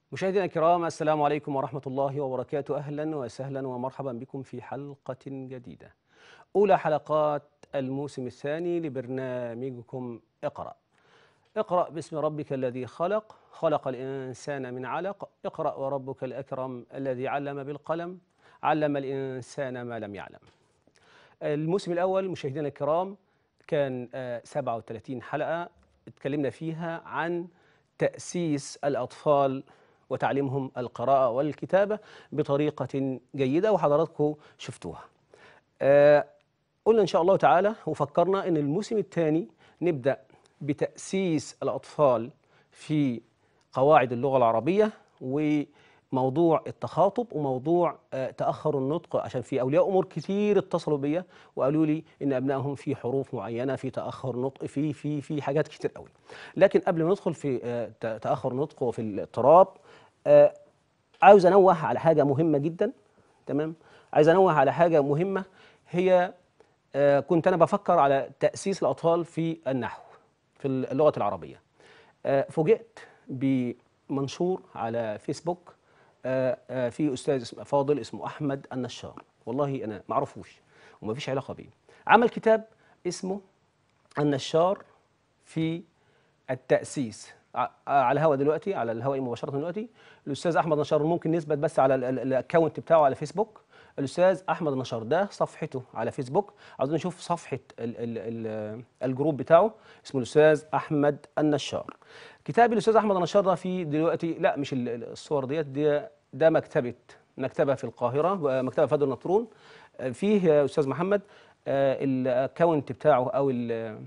مشاهدينا الكرام السلام عليكم ورحمة الله وبركاته أهلا وسهلا ومرحبا بكم في حلقة جديدة أولى حلقات الموسم الثاني لبرنامجكم اقرأ اقرأ باسم ربك الذي خلق خلق الإنسان من علق اقرأ وربك الأكرم الذي علم بالقلم علم الإنسان ما لم يعلم الموسم الأول مشاهدينا الكرام كان آه، 37 حلقة اتكلمنا فيها عن تأسيس الأطفال وتعليمهم القراءة والكتابة بطريقة جيدة وحضراتكم شفتوها آه، قلنا إن شاء الله تعالى وفكرنا أن الموسم الثاني نبدأ بتأسيس الأطفال في قواعد اللغة العربية وموضوع التخاطب وموضوع آه، تأخر النطق عشان في أولياء أمور كتير اتصلوا بيا وقالوا لي إن أبنائهم في حروف معينة في تأخر نطق في في في حاجات كتير قوي لكن قبل ما ندخل في آه، ت- تأخر نطق وفي الاضطراب آه، عاوز أنوه على حاجة مهمة جدا تمام عايز أنوه على حاجة مهمة هي آه، كنت أنا بفكر على تأسيس الأطفال في النحو في اللغة العربية آه، فوجئت بمنشور على فيسبوك آه، آه، في أستاذ اسمه فاضل اسمه أحمد النشار والله أنا معرفوش وما فيش علاقة بيه عمل كتاب اسمه النشار في التأسيس ع- على الهواء دلوقتي على الهواء مباشرة دلوقتي الأستاذ أحمد نشار ممكن نثبت بس على ال- ال- الأكونت بتاعه على فيسبوك الأستاذ أحمد نشار ده صفحته على فيسبوك عاوزين نشوف صفحة ال ال ال الجروب بتاعه اسمه الأستاذ أحمد النشار كتاب الأستاذ أحمد النشار ده فيه دلوقتي لا مش ال- ال- الصور ديت دي ده مكتبة مكتبة في القاهرة مكتبة فادر نطرون فيه يا أستاذ محمد آه، الأكونت بتاعه أو ال-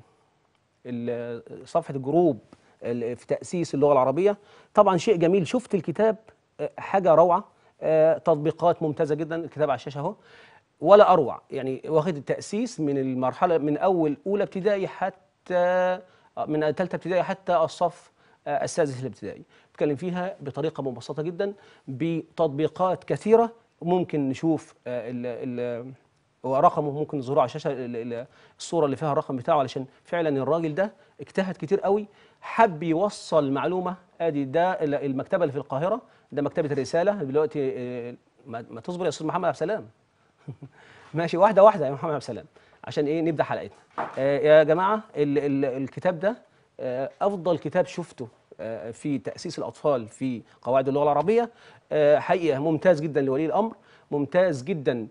ال- صفحه الجروب ال- في تاسيس اللغه العربيه طبعا شيء جميل شفت الكتاب آه، حاجه روعه آه، تطبيقات ممتازه جدا الكتاب على الشاشه اهو ولا اروع يعني واخد التاسيس من المرحله من اول اولى ابتدائي حتى آه، من ثالثه ابتدائي حتى الصف آه، السادس الابتدائي اتكلم فيها بطريقه مبسطه جدا بتطبيقات كثيره ممكن نشوف آه، ال ال ورقمه ممكن نظهره على الشاشه ال- ال- الصوره اللي فيها الرقم بتاعه علشان فعلا الراجل ده اجتهد كتير قوي حب يوصل معلومه ادي ده ال- المكتبه اللي في القاهره ده مكتبه الرساله دلوقتي آه، ما ما تصبر يا استاذ محمد عبد السلام ماشي واحده واحده يا محمد عبد السلام عشان ايه نبدا حلقتنا آه يا جماعه ال ال الكتاب ده آه افضل كتاب شفته آه في تاسيس الاطفال في قواعد اللغه العربيه آه حقيقه ممتاز جدا لولي الامر ممتاز جدا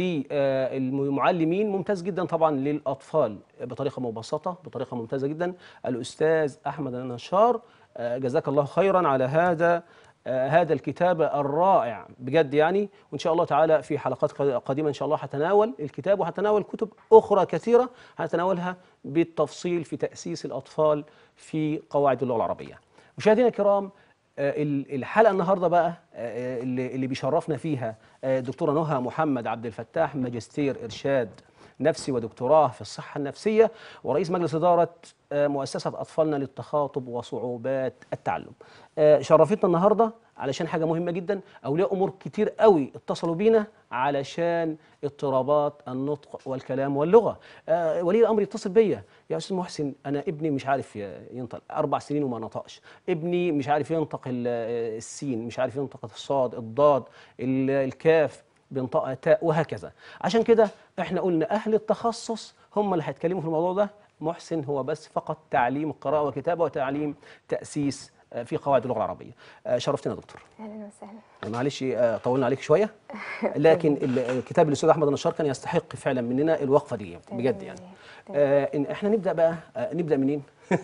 للمعلمين ممتاز جدا طبعا للاطفال بطريقه مبسطه بطريقه ممتازه جدا الاستاذ احمد النشار آه جزاك الله خيرا على هذا آه، هذا الكتاب الرائع بجد يعني وان شاء الله تعالى في حلقات قد- قادمه ان شاء الله هتناول الكتاب وهتناول كتب اخرى كثيره هنتناولها بالتفصيل في تاسيس الاطفال في قواعد اللغه العربيه. مشاهدينا الكرام آه، ال- الحلقه النهارده بقى آه، اللي اللي بيشرفنا فيها آه، دكتوره نهى محمد عبد الفتاح ماجستير ارشاد نفسي ودكتوراه في الصحة النفسية ورئيس مجلس إدارة آه، مؤسسة أطفالنا للتخاطب وصعوبات التعلم آه، شرفتنا النهاردة علشان حاجة مهمة جدا أولياء أمور كتير قوي اتصلوا بينا علشان اضطرابات النطق والكلام واللغة آه، ولي الأمر يتصل بيا يا أستاذ محسن أنا ابني مش عارف ي- ينطق أربع سنين وما نطقش ابني مش عارف ينطق ال- آه، السين مش عارف ينطق الصاد الضاد ال- الكاف بينطقها تاء وهكذا عشان كده احنا قلنا اهل التخصص هم اللي هيتكلموا في الموضوع ده محسن هو بس فقط تعليم قراءه وكتابه وتعليم تاسيس آه، في قواعد اللغه العربيه آه، شرفتنا يا دكتور اهلا وسهلا معلش آه، طولنا عليك شويه لكن ال- الكتاب الاستاذ احمد النشار كان يستحق فعلا مننا الوقفه دي بجد يعني آه إن احنا نبدا بقى آه نبدا منين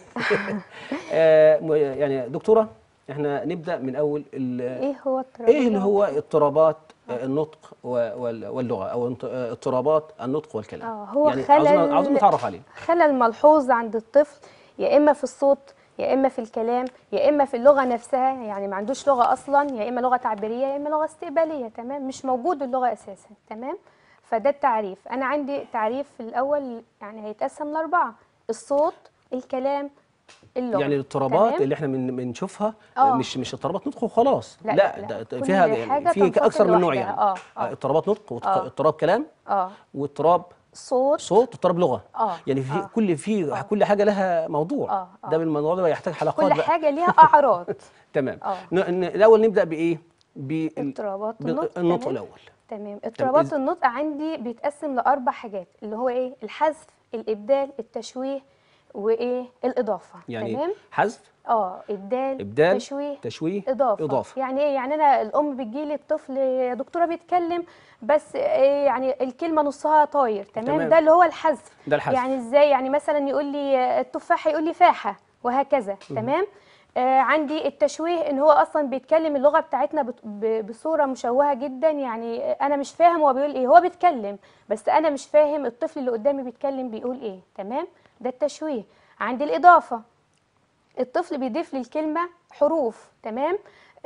آه م- يعني دكتوره احنا نبدا من اول ال- ايه هو اضطراب ايه اللي اللغة؟ هو اضطرابات آه، النطق و- وال- واللغه او انط- آه، اضطرابات النطق والكلام اه هو يعني خلل عاوزين عاوزين نتعرف عليه خلل ملحوظ عند الطفل يا اما في الصوت يا اما في الكلام يا اما في اللغه نفسها يعني ما عندوش لغه اصلا يا اما لغه تعبيريه يا اما لغه استقباليه تمام مش موجود اللغه اساسا تمام فده التعريف انا عندي تعريف في الاول يعني هيتقسم لاربعه الصوت الكلام اللغه يعني الاضطرابات تمام؟ اللي احنا من بنشوفها آه. مش مش اضطرابات نطق وخلاص لا، لا, لا، ده كل فيها حاجة يعني في تنفصل اكثر من نوع لوحدها. يعني آه، آه. اضطرابات نطق آه. واضطراب كلام اه واضطراب صوت صوت واضطراب لغه اه يعني في آه. كل في آه. كل حاجه لها موضوع آه، آه. ده الموضوع ده يحتاج حلقات كل بقى حاجه ليها اعراض تمام آه. ن- ن- الاول نبدا بايه بال- اضطرابات النطق بالنطق تمام؟ الاول تمام اضطرابات إز- النطق عندي بيتقسم لاربع حاجات اللي هو ايه الحذف الابدال التشويه وايه الاضافه يعني تمام حذف اه ابدال ابدال تشويه تشويه اضافه اضافه يعني ايه يعني انا الام بتجيلي الطفل يا دكتوره بيتكلم بس إيه يعني الكلمه نصها طاير تمام, تمام. ده اللي هو الحذف ده الحذف يعني ازاي يعني مثلا يقول لي التفاحه يقول لي فاحه وهكذا تمام آه عندي التشويه ان هو اصلا بيتكلم اللغه بتاعتنا بت- ب- بصوره مشوهه جدا يعني انا مش فاهم هو بيقول ايه هو بيتكلم بس انا مش فاهم الطفل اللي قدامي بيتكلم بيقول ايه تمام ده التشويه عندي الاضافه الطفل بيضيف للكلمه حروف تمام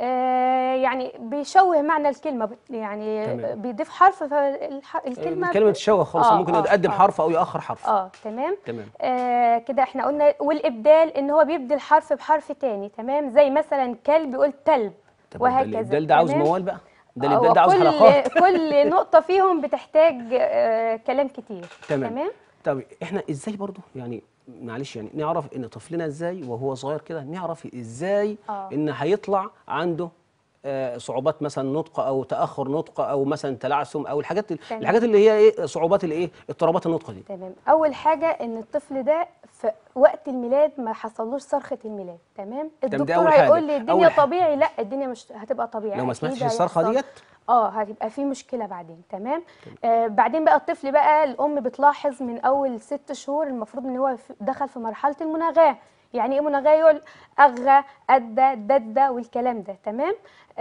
آه يعني بيشوه معنى الكلمه بت- يعني تمام. بيضيف حرف فالكلمه الكلمه تتشوه خالص آه، ممكن آه، يقدم آه. حرف او ياخر حرف اه تمام تمام آه كده احنا قلنا والابدال ان هو بيبدل حرف بحرف تاني تمام زي مثلا كلب يقول تلب طب ده وهكذا الابدال ده عاوز تمام؟ موال بقى ده آه، الابدال ده عاوز وكل- حلقات كل نقطه فيهم بتحتاج آه كلام كتير تمام. تمام طب احنا ازاي برضو يعني معلش يعني نعرف ان طفلنا ازاي وهو صغير كده نعرف ازاي آه. ان هيطلع عنده آه، صعوبات مثلا نطق او تاخر نطق او مثلا تلعثم او الحاجات تمام. الحاجات اللي هي ايه صعوبات الايه اضطرابات النطق دي تمام اول حاجه ان الطفل ده في وقت الميلاد ما حصلوش صرخه الميلاد تمام ده الدكتور أول حاجة. هيقول لي أول الدنيا حاجة. طبيعي لا الدنيا مش هتبقى طبيعي لو ما أكيد سمعتش الصرخه هيحصل. ديت اه هتبقى في مشكله بعدين تمام آه بعدين بقى الطفل بقى الام بتلاحظ من اول ست شهور المفروض ان هو في- دخل في مرحله المناغاه يعني ايه مناغاه يقول اغى ادى ددى والكلام ده تمام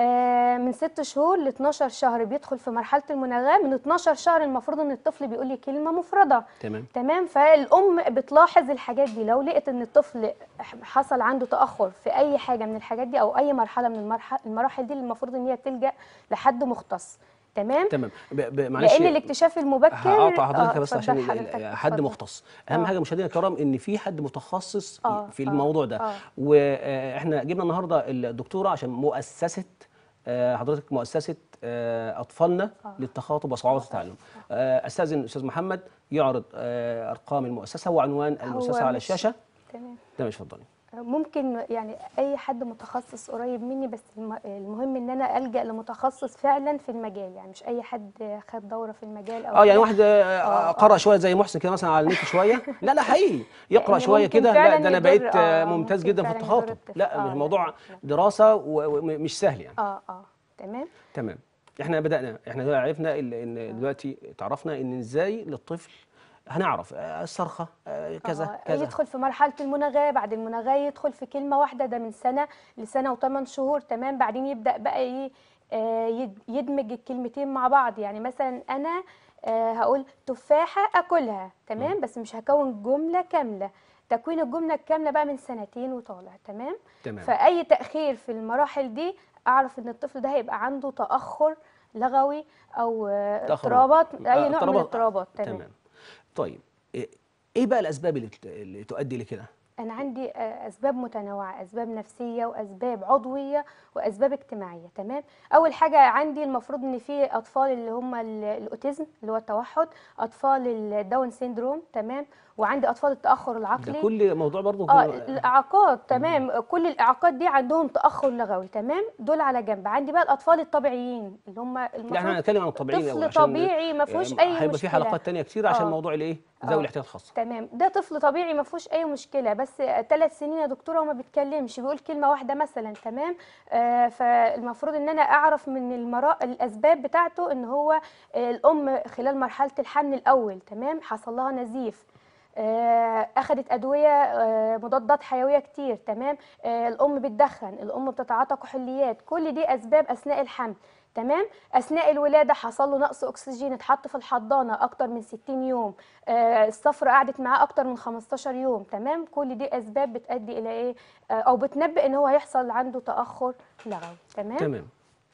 آه من ست شهور ل 12 شهر بيدخل في مرحله المناغاه من 12 شهر المفروض ان الطفل بيقول لي كلمه مفرده تمام تمام فالام بتلاحظ الحاجات دي لو لقيت ان الطفل حصل عنده تاخر في اي حاجه من الحاجات دي او اي مرحله من المرحل المراحل دي المفروض ان هي تلجا لحد مختص تمام تمام ب- ب- معلش لان الاكتشاف المبكر هقطع حضرتك آه، بس اتفضل عشان ال- حضرتك، ال- حد اتفضل. مختص اهم آه. حاجه مشاهدينا الكرام ان في حد متخصص آه، في آه، الموضوع ده آه. واحنا جبنا النهارده الدكتوره عشان مؤسسه آه، حضرتك مؤسسه آه، اطفالنا آه. للتخاطب وصعوبه التعلم آه، استاذن الاستاذ محمد يعرض آه، ارقام المؤسسه وعنوان المؤسسه على مش- الشاشه تمام تمام اتفضلي ممكن يعني اي حد متخصص قريب مني بس الم- المهم ان انا الجا لمتخصص فعلا في المجال يعني مش اي حد خد دوره في المجال او اه يعني كده. واحد آه، آه، قرأ شويه زي محسن كده مثلا على النت شويه لا لا حقيقي يقرأ يعني شويه ممكن كده لا فعلاً ده انا يضر- بقيت آه، آه، ممتاز ممكن جدا في فعلاً يضر التخاطب الطفل. لا آه، مش لا، موضوع لا. دراسه ومش سهل يعني اه اه تمام تمام احنا بدأنا احنا دلوقتي عرفنا ال- ان دلوقتي اتعرفنا ان ازاي للطفل هنعرف آه، الصرخه آه، كذا آه، كذا يدخل في مرحله المناغاه بعد المناغاه يدخل في كلمه واحده ده من سنه لسنه وثمان شهور تمام بعدين يبدا بقى ايه آه، يد- يدمج الكلمتين مع بعض يعني مثلا انا آه، هقول تفاحه اكلها تمام بس مش هكون جمله كامله تكوين الجمله الكامله بقى من سنتين وطالع تمام تمام فاي تاخير في المراحل دي اعرف ان الطفل ده هيبقى عنده تاخر لغوي او آه، تأخر اضطرابات آه، اي نوع من اضطرابات. الاضطرابات تمام تمام طيب ايه إيه بقى الاسباب اللي ت- اللي تؤدي لكده أنا عندي آه، أسباب متنوعة أسباب نفسية وأسباب عضوية وأسباب اجتماعية تمام أول حاجة عندي المفروض إن في أطفال اللي هم ال- الأوتيزم اللي هو التوحد أطفال الداون سيندروم تمام وعندي أطفال التأخر ده العقلي كل موضوع برضه اه كل- الاعاقات تمام كل الاعاقات دي عندهم تاخر لغوي تمام دول على جنب عندي بقى الاطفال الطبيعيين اللي هم لا احنا المفروض هنتكلم عن الطبيعيين الأول طفل عشان طبيعي ما فيهوش آه، اي هيبقى مشكله في حلقات تانية كتير عشان آه. موضوع الايه ذوي آه. الاحتياجات الخاصه تمام ده طفل طبيعي ما فيهوش اي مشكله بس ثلاث سنين يا دكتوره وما بيتكلمش بيقول كلمه واحده مثلا تمام آه فالمفروض ان انا اعرف من المرا... الاسباب بتاعته ان هو آه الام خلال مرحله الحمل الاول تمام حصل لها نزيف آه، اخذت ادويه آه، مضادات حيويه كتير تمام آه، الام بتدخن الام بتتعاطى كحوليات كل دي اسباب اثناء الحمل تمام اثناء الولاده حصل له نقص اكسجين اتحط في الحضانه اكتر من 60 يوم آه، الصفرة قعدت معاه اكتر من 15 يوم تمام كل دي اسباب بتؤدي الى ايه آه، او بتنبئ ان هو هيحصل عنده تاخر لغوي تمام تمام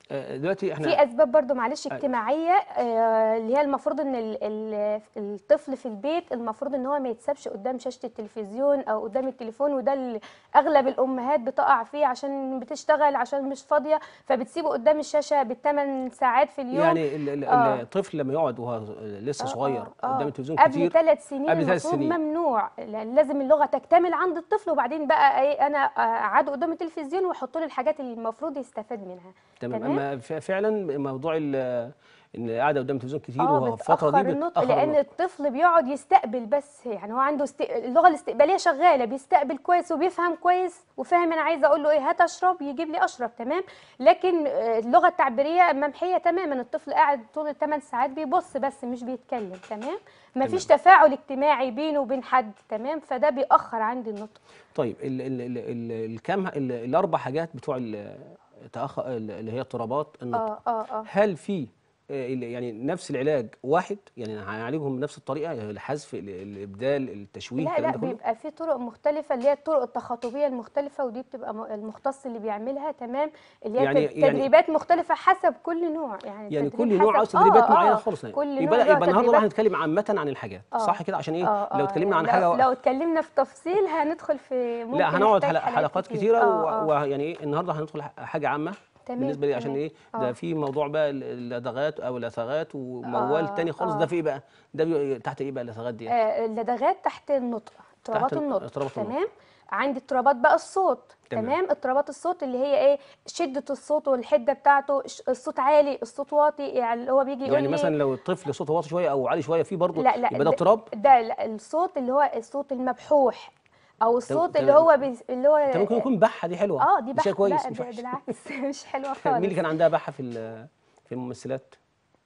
آه، دلوقتي احنا في اسباب برضو معلش أيوة. اجتماعيه آه، اللي هي المفروض ان ال- ال- الطفل في البيت المفروض ان هو ما يتسابش قدام شاشه التلفزيون او قدام التليفون وده اللي اغلب الامهات بتقع فيه عشان بتشتغل عشان مش فاضيه فبتسيبه قدام الشاشه بالثمان ساعات في اليوم يعني ال- ال- آه. الطفل لما يقعد وهو لسه آه، صغير آه، آه. قدام التلفزيون قبل كتير ثلاث سنين قبل ثلاث المفروض سنين. ممنوع لا- لازم اللغه تكتمل عند الطفل وبعدين بقى ايه انا اقعده قدام التلفزيون واحط له الحاجات اللي المفروض يستفاد منها تمام تمام. اما ف- فعلا موضوع ال- ان قاعده قدام التلفزيون كتير اه وهو الفتره بتأخر دي النطق بتاخر لان النطق. الطفل بيقعد يستقبل بس يعني هو عنده است... اللغه الاستقباليه شغاله بيستقبل كويس وبيفهم كويس وفاهم انا عايزه اقول له ايه هات اشرب يجيب لي اشرب تمام لكن آه، اللغه التعبيريه ممحيه تماما الطفل قاعد طول الثمان ساعات بيبص بس مش بيتكلم تمام مفيش تفاعل اجتماعي بينه وبين حد تمام فده بيأخر عندي النطق طيب ال ال ال ال الكام ال- الاربع حاجات بتوع ال- تأخ اللي هي اضطرابات النطق اه اه اه هل في آه، ال- يعني نفس العلاج واحد يعني هنعالجهم بنفس الطريقه يعني الحذف ال- الابدال التشويه لا الكلام لا ده كله بيبقى في طرق مختلفة اللي هي الطرق التخاطبية المختلفة ودي بتبقى م- المختص اللي بيعملها تمام اللي هي يعني- يعني يعني- تدريبات مختلفة حسب كل نوع يعني يعني تدريب كل نوع حسب- عاوز تدريبات آه، معينه آه، خالص يعني كل يبقى نوع لا له يبقى النهارده بقى تدريبات هنتكلم عامه عن الحاجات آه. صح كده عشان ايه آه، لو آه، اتكلمنا عن لو- حاجه لو اتكلمنا في تفصيل هندخل في ممكن لا هنقعد نحتاج حلق- حلقات كتير. كتيره آه، آه. ويعني ايه النهارده هندخل ح- حاجه عامه تمام، بالنسبه لي عشان تمام. ايه ده آه. في موضوع بقى ال- اللدغات او اللثغات وموال آه، تاني خالص آه. ده في ايه بقى ده بي- تحت ايه بقى اللثغات دي آه، اللدغات تحت النطق اضطرابات ال- النطق اضطرابات النطق. تمام عندي اضطرابات بقى الصوت تمام. تمام اضطرابات الصوت اللي هي ايه شدة الصوت والحدة بتاعته ش- الصوت عالي الصوت واطي يعني اللي هو بيجي يقول يعني لي مثلا لو الطفل صوته واطي شويه او عالي شويه في برضه لا لا يبقى ده اضطراب ده لا، الصوت اللي هو الصوت المبحوح او الصوت اللي تمام. هو بي اللي هو انت ممكن يكون بحه دي حلوه اه دي ده شيء بحث كويس لا مش ده وحش بالعكس مش حلوه خالص مين اللي كان عندها بحه في ال- في الممثلات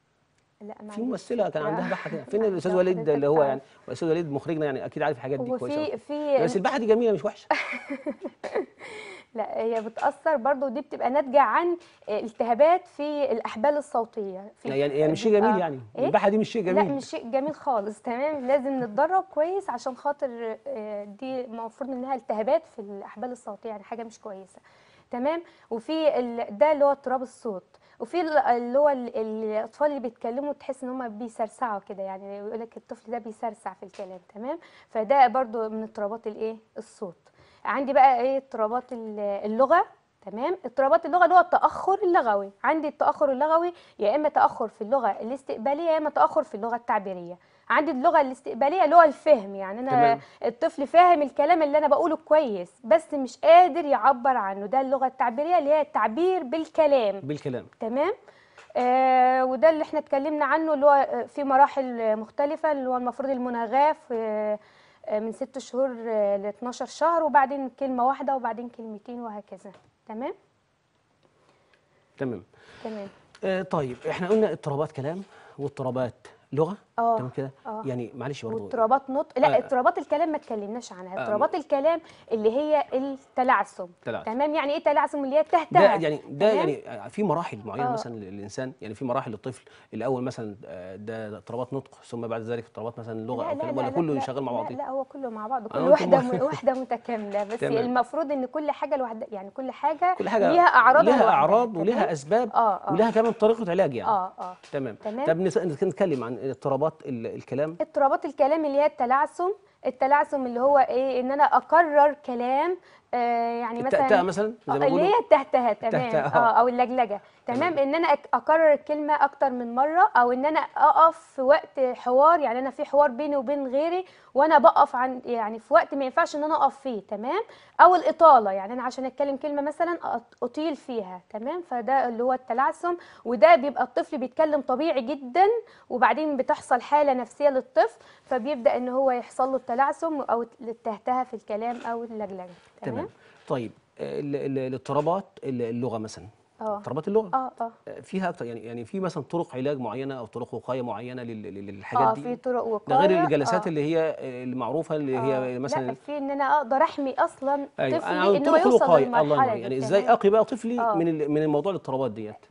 لا في معلش. ممثله كان لا. عندها بحه كده فين لا، الاستاذ لو وليد حضرتك اللي هو تعرف. يعني الاستاذ وليد مخرجنا يعني اكيد عارف الحاجات دي كويسه وفي أوي. بس في البحه دي جميله مش وحشه لا هي بتأثر برضو دي بتبقى ناتجة عن التهابات في الأحبال الصوتية في يعني يعني مش شيء جميل بيبقى- يعني إيه؟ البحه دي مش شيء لا جميل مش شيء جميل خالص تمام لازم نتدرب كويس عشان خاطر آه، دي المفروض انها التهابات في الاحبال الصوتيه يعني حاجه مش كويسه تمام وفي ال... ده اللي هو اضطراب الصوت وفي ال- اللي هو ال- الاطفال اللي بيتكلموا تحس ان هم بيسرسعوا كده يعني يقول لك الطفل ده بيسرسع في الكلام تمام فده برضو من اضطرابات الايه الصوت عندي بقى ايه اضطرابات ال- اللغه تمام اضطرابات اللغه اللي هو التاخر اللغوي عندي التاخر اللغوي يا اما تاخر في اللغه الاستقباليه يا اما تاخر في اللغه التعبيريه عندي اللغه الاستقباليه اللي هو الفهم يعني انا تمام. الطفل فاهم الكلام اللي انا بقوله كويس بس مش قادر يعبر عنه ده اللغه التعبيريه اللي هي التعبير بالكلام بالكلام تمام آه وده اللي احنا اتكلمنا عنه اللي هو آه، في مراحل مختلفة اللي هو المفروض المناغاة في آه، من ست شهور ل 12 شهر وبعدين كلمة واحدة وبعدين كلمتين وهكذا تمام تمام تمام آه طيب احنا قلنا اضطرابات كلام واضطرابات لغه اه تمام كده اه. يعني معلش برضه واضطرابات نطق لا آه. اضطرابات الكلام ما اتكلمناش عنها آه. اضطرابات الكلام اللي هي التلعثم تلعثم. تمام يعني ايه تلعثم اللي هي ده التهتهه يعني ده تمام؟ يعني في مراحل معينه آه. مثلا للانسان يعني في مراحل للطفل الاول مثلا آه، ده اضطرابات نطق ثم بعد ذلك اضطرابات مثلا لغه لا او لا كده لا ولا لا كله لا شغال مع لا بعضه لا هو كله مع بعضه كل أنا واحده قلت م... واحده متكامله بس تمام. المفروض ان كل حاجه لوحدها يعني كل حاجه كل حاجه ليها اعراض لها لوحدها، اعراض تمام؟ ولها اسباب اه اه ولها كمان طريقه علاج يعني اه اه تمام تمام. طب نس- نتكلم عن اضطرابات ال- الكلام اضطرابات الكلام اللي هي التلعثم التلعثم اللي هو ايه ان انا اكرر كلام آه يعني مثلا التأتأة مثلا زي ما آه، اللي بيقولوا هي التهتهه تمام التهتهة، اه آه. او اللجلجه تمام تمام. ان انا أك- اكرر الكلمه اكتر من مره او ان انا اقف في وقت حوار يعني انا في حوار بيني وبين غيري وانا بقف عن يعني في وقت ما ينفعش ان انا اقف فيه تمام او الاطاله يعني انا عشان اتكلم كلمه مثلا أط- اطيل فيها تمام فده اللي هو التلعثم وده بيبقى الطفل بيتكلم طبيعي جدا وبعدين بتحصل حاله نفسيه للطفل فبيبدا ان هو يحصل له التلعثم او التهتهه في الكلام او اللجلجه تمام طيب ال- ال- الاضطرابات ال- اللغه مثلا اه اضطرابات اللغه اه اه فيها اكتر يعني يعني في مثلا طرق علاج معينه او طرق وقايه معينه لل- لل- للحاجات اه دي في طرق ده وقايه غير الجلسات آه. اللي هي المعروفه اللي آه. هي لا مثلا في ان انا اقدر احمي اصلا ايوه انا طفلي عاوز ان هو طرق يوصل الوقايه الله للمرحله ينور دي يعني ازاي تمام؟ اقي بقى طفلي آه. من ال- من الموضوع الاضطرابات ديت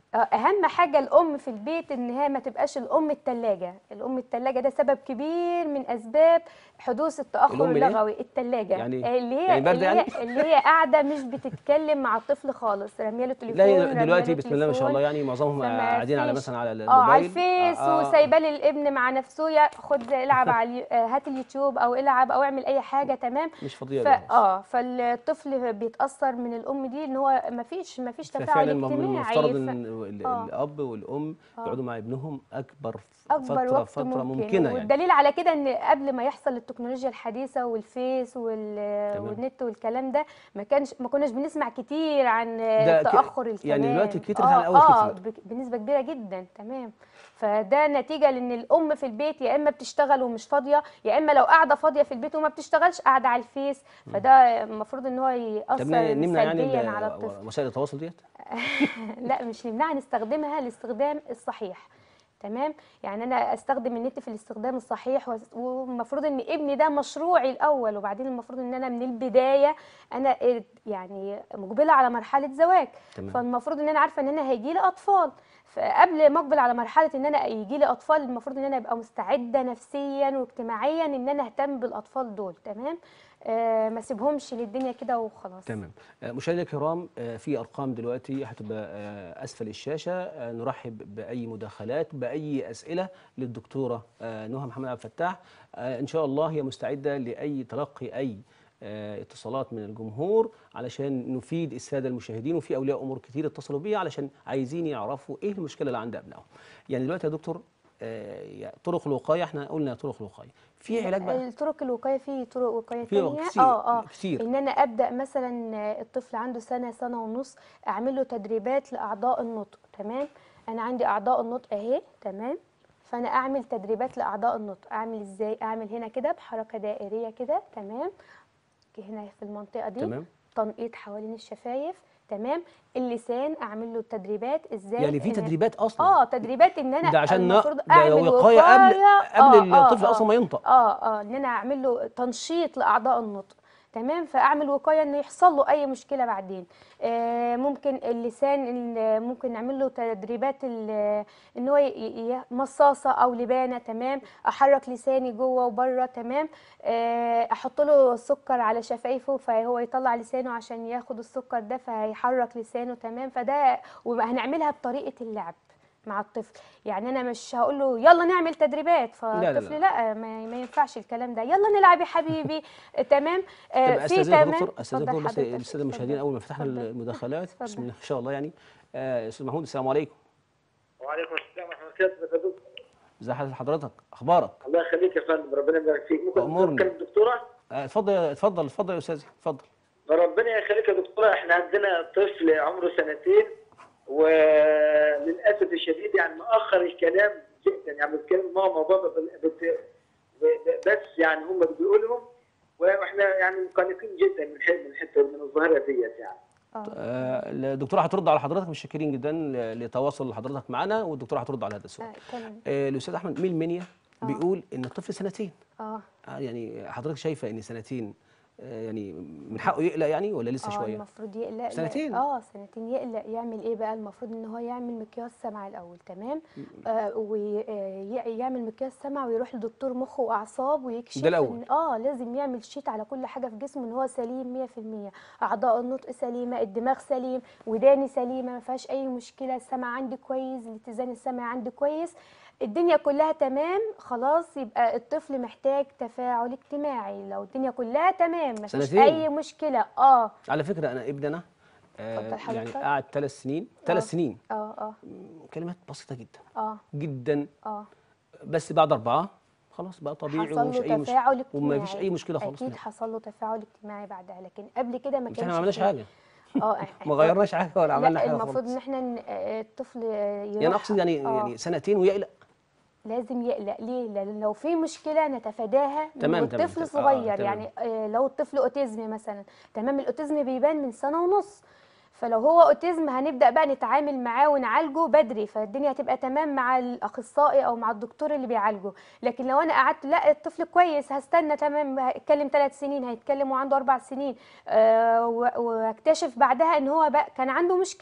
آه، اهم حاجه الام في البيت ان هي ما تبقاش الام التلاجة الام التلاجة ده سبب كبير من اسباب حدوث التاخر الأم الإيه؟ اللغوي التلاجة يعني- آه، اللي هي يعني باردة اللي هي يعني؟ اللي هي قاعده مش بتتكلم مع الطفل خالص راميه له تليفون لا رامية دلوقتي له بسم الله ما شاء تليفون. الله يعني معظمهم فما قاعدين على فيش- مثلا على الموبايل اه على الفيس آه، آه. وسايبه للابن مع نفسه يا خد العب على اليو- آه، هات اليوتيوب او العب او اعمل اي حاجه تمام مش فاضيه ف... له. اه فالطفل بيتاثر من الام دي ان هو ما فيش ما فيش تفاعل ففعلا من اجتماعي المفترض ف- ان ال- آه. الاب والام يقعدوا مع ابنهم اكبر ف- اكبر فتره وقت فتره ممكن, ممكنه يعني والدليل على كده ان قبل ما يحصل التكنولوجيا الحديثه والفيس وال... تمام. والنت والكلام ده ما كانش ما كناش بنسمع كتير عن ده ك- تاخر الكلام يعني دلوقتي كترت اه عن الأول اه كتير. بك- بنسبه كبيره جدا تمام فده نتيجه لان الام في البيت يا اما بتشتغل ومش فاضيه يا اما لو قاعده فاضيه في البيت وما بتشتغلش قاعده على الفيس فده المفروض ان هو طب ياثر نمنع يعني سلبيا ال- على الطفل وسائل التواصل ديت لا مش نمنعها نستخدمها الاستخدام الصحيح تمام يعني انا استخدم النت في الاستخدام الصحيح وس- والمفروض ان ابني ده مشروعي الاول وبعدين المفروض ان انا من البدايه انا إيه يعني مقبله على مرحله زواج تمام. فالمفروض ان انا عارفه ان انا هيجي لي اطفال فقبل ما اقبل على مرحله ان انا يجي لي اطفال المفروض ان انا ابقى مستعده نفسيا واجتماعيا ان انا اهتم بالاطفال دول تمام آه ما اسيبهمش للدنيا كده وخلاص تمام آه، مشاهدينا الكرام آه، في ارقام دلوقتي هتبقى آه، اسفل الشاشه آه، نرحب باي مداخلات باي اسئله للدكتوره آه، نهى محمد عبد الفتاح آه، ان شاء الله هي مستعده لاي تلقي اي آه، اتصالات من الجمهور علشان نفيد الساده المشاهدين وفي اولياء امور كتير اتصلوا بيا علشان عايزين يعرفوا ايه المشكله اللي عند ابنائهم يعني دلوقتي يا دكتور آه، يعني طرق الوقايه احنا قلنا طرق الوقايه في علاج بقى الطرق الوقايه في طرق وقايه في تانية كتير- اه اه كتير. ان انا ابدا مثلا الطفل عنده سنه سنه ونص اعمل له تدريبات لاعضاء النطق تمام انا عندي اعضاء النطق اهي تمام فانا اعمل تدريبات لاعضاء النطق اعمل ازاي اعمل هنا كده بحركه دائريه كده تمام هنا في المنطقه دي تمام. تنقيط حوالين الشفايف تمام اللسان اعمل له تدريبات ازاي يعني في إن- تدريبات اصلا اه تدريبات ان انا ده عشان ن- المفروض ده اعمل وقاية قبل- قبل آه، الطفل آه، أصلاً ما ينطق. اه اه ان انا اعمل له تنشيط لاعضاء النطق تمام فاعمل وقايه انه يحصل له اي مشكله بعدين آه ممكن اللسان ال- ممكن نعمل له تدريبات ال- ان هو ي- ي- مصاصه او لبانه تمام احرك لساني جوه وبره تمام آه احط له سكر على شفايفه فهو يطلع لسانه عشان ياخد السكر ده فهيحرك لسانه تمام فده وهنعملها بطريقه اللعب مع الطفل يعني انا مش هقول له يلا نعمل تدريبات لا، لا. فالطفل لا, ما, ما ينفعش الكلام ده يلا نلعب يا حبيبي تمام آه، طب في استاذنك تمام يا دكتور استاذنك اتفضل دكتور بس حضرتك، الساده المشاهدين اتفضل. اول ما فتحنا اتفضل. المداخلات بسم اتفضل. الله ما شاء الله يعني آه، استاذ محمود السلام عليكم وعليكم السلام ورحمه الله وبركاته ازي حضرتك حضرتك اخبارك الله يخليك يا فندم ربنا يبارك فيك ممكن أمورني. تتكلم الدكتوره آه، اتفضل اتفضل اتفضل يا استاذي اتفضل ربنا يخليك يا دكتوره احنا عندنا طفل عمره سنتين وللاسف الشديد يعني مأخر الكلام جدا يعني بيتكلم ماما بابا بال- بت- ب- بس يعني هم بيقولهم واحنا يعني مقلقين جدا من الح- من الحته من الظاهره ديت يعني اه آه، الدكتوره هترد على حضرتك مش شاكرين جدا ل- لتواصل حضرتك معنا والدكتوره هترد على هذا السؤال آه، تمام آه، الاستاذ احمد مين المنيا بيقول ان الطفل سنتين اه آه، يعني حضرتك شايفه ان سنتين آه، يعني من حقه يقلق يعني ولا لسه اه شويه المفروض يقلق لا- سنتين؟ اه سنتين يقلق يعمل ايه بقى المفروض ان هو يعمل مقياس سمع الاول تمام آه ويعمل مقياس سمع ويروح لدكتور مخ واعصاب ويكشف ده الأول. إن- اه لازم يعمل شيت على كل حاجه في جسمه ان هو سليم 100% اعضاء النطق سليمه الدماغ سليم وداني سليمه ما فيهاش اي مشكله السمع عندي كويس الاتزان السمعي عندي كويس الدنيا كلها تمام خلاص يبقى الطفل محتاج تفاعل اجتماعي لو الدنيا كلها تمام ما فيش سنتين. اي مشكله اه على فكره انا ابننا آه، اتفضل يعني حضرتك. قعد ثلاث سنين ثلاث آه. سنين اه اه كلمات بسيطه جدا اه جدا اه بس بعد اربعه خلاص بقى طبيعي حصل ومش له اي مش تفاعل اجتماعي وما فيش اي مشكله خالص اكيد حصل له تفاعل اجتماعي بعدها لكن قبل كده ما بس كانش احنا ما عملناش فيه. حاجه اه ما غيرناش حاجه ولا عملنا لا حاجه المفروض خالص ان احنا ن- آه، الطفل يروح يعني اقصد يعني آه. يعني سنتين ويقلق لازم يقلق ليه لان لو في مشكله نتفاداها من تمام، تمام، الطفل تمام. آه، صغير تمام. يعني آه، لو الطفل اوتيزم مثلا تمام الاوتيزم بيبان من سنه ونص فلو هو اوتيزم هنبدا بقى نتعامل معاه ونعالجه بدري فالدنيا هتبقى تمام مع الاخصائي او مع الدكتور اللي بيعالجه لكن لو انا قعدت لا الطفل كويس هستنى تمام هيتكلم ثلاث سنين هيتكلم وعنده اربع سنين آه و- واكتشف بعدها ان هو بقى كان عنده مشكله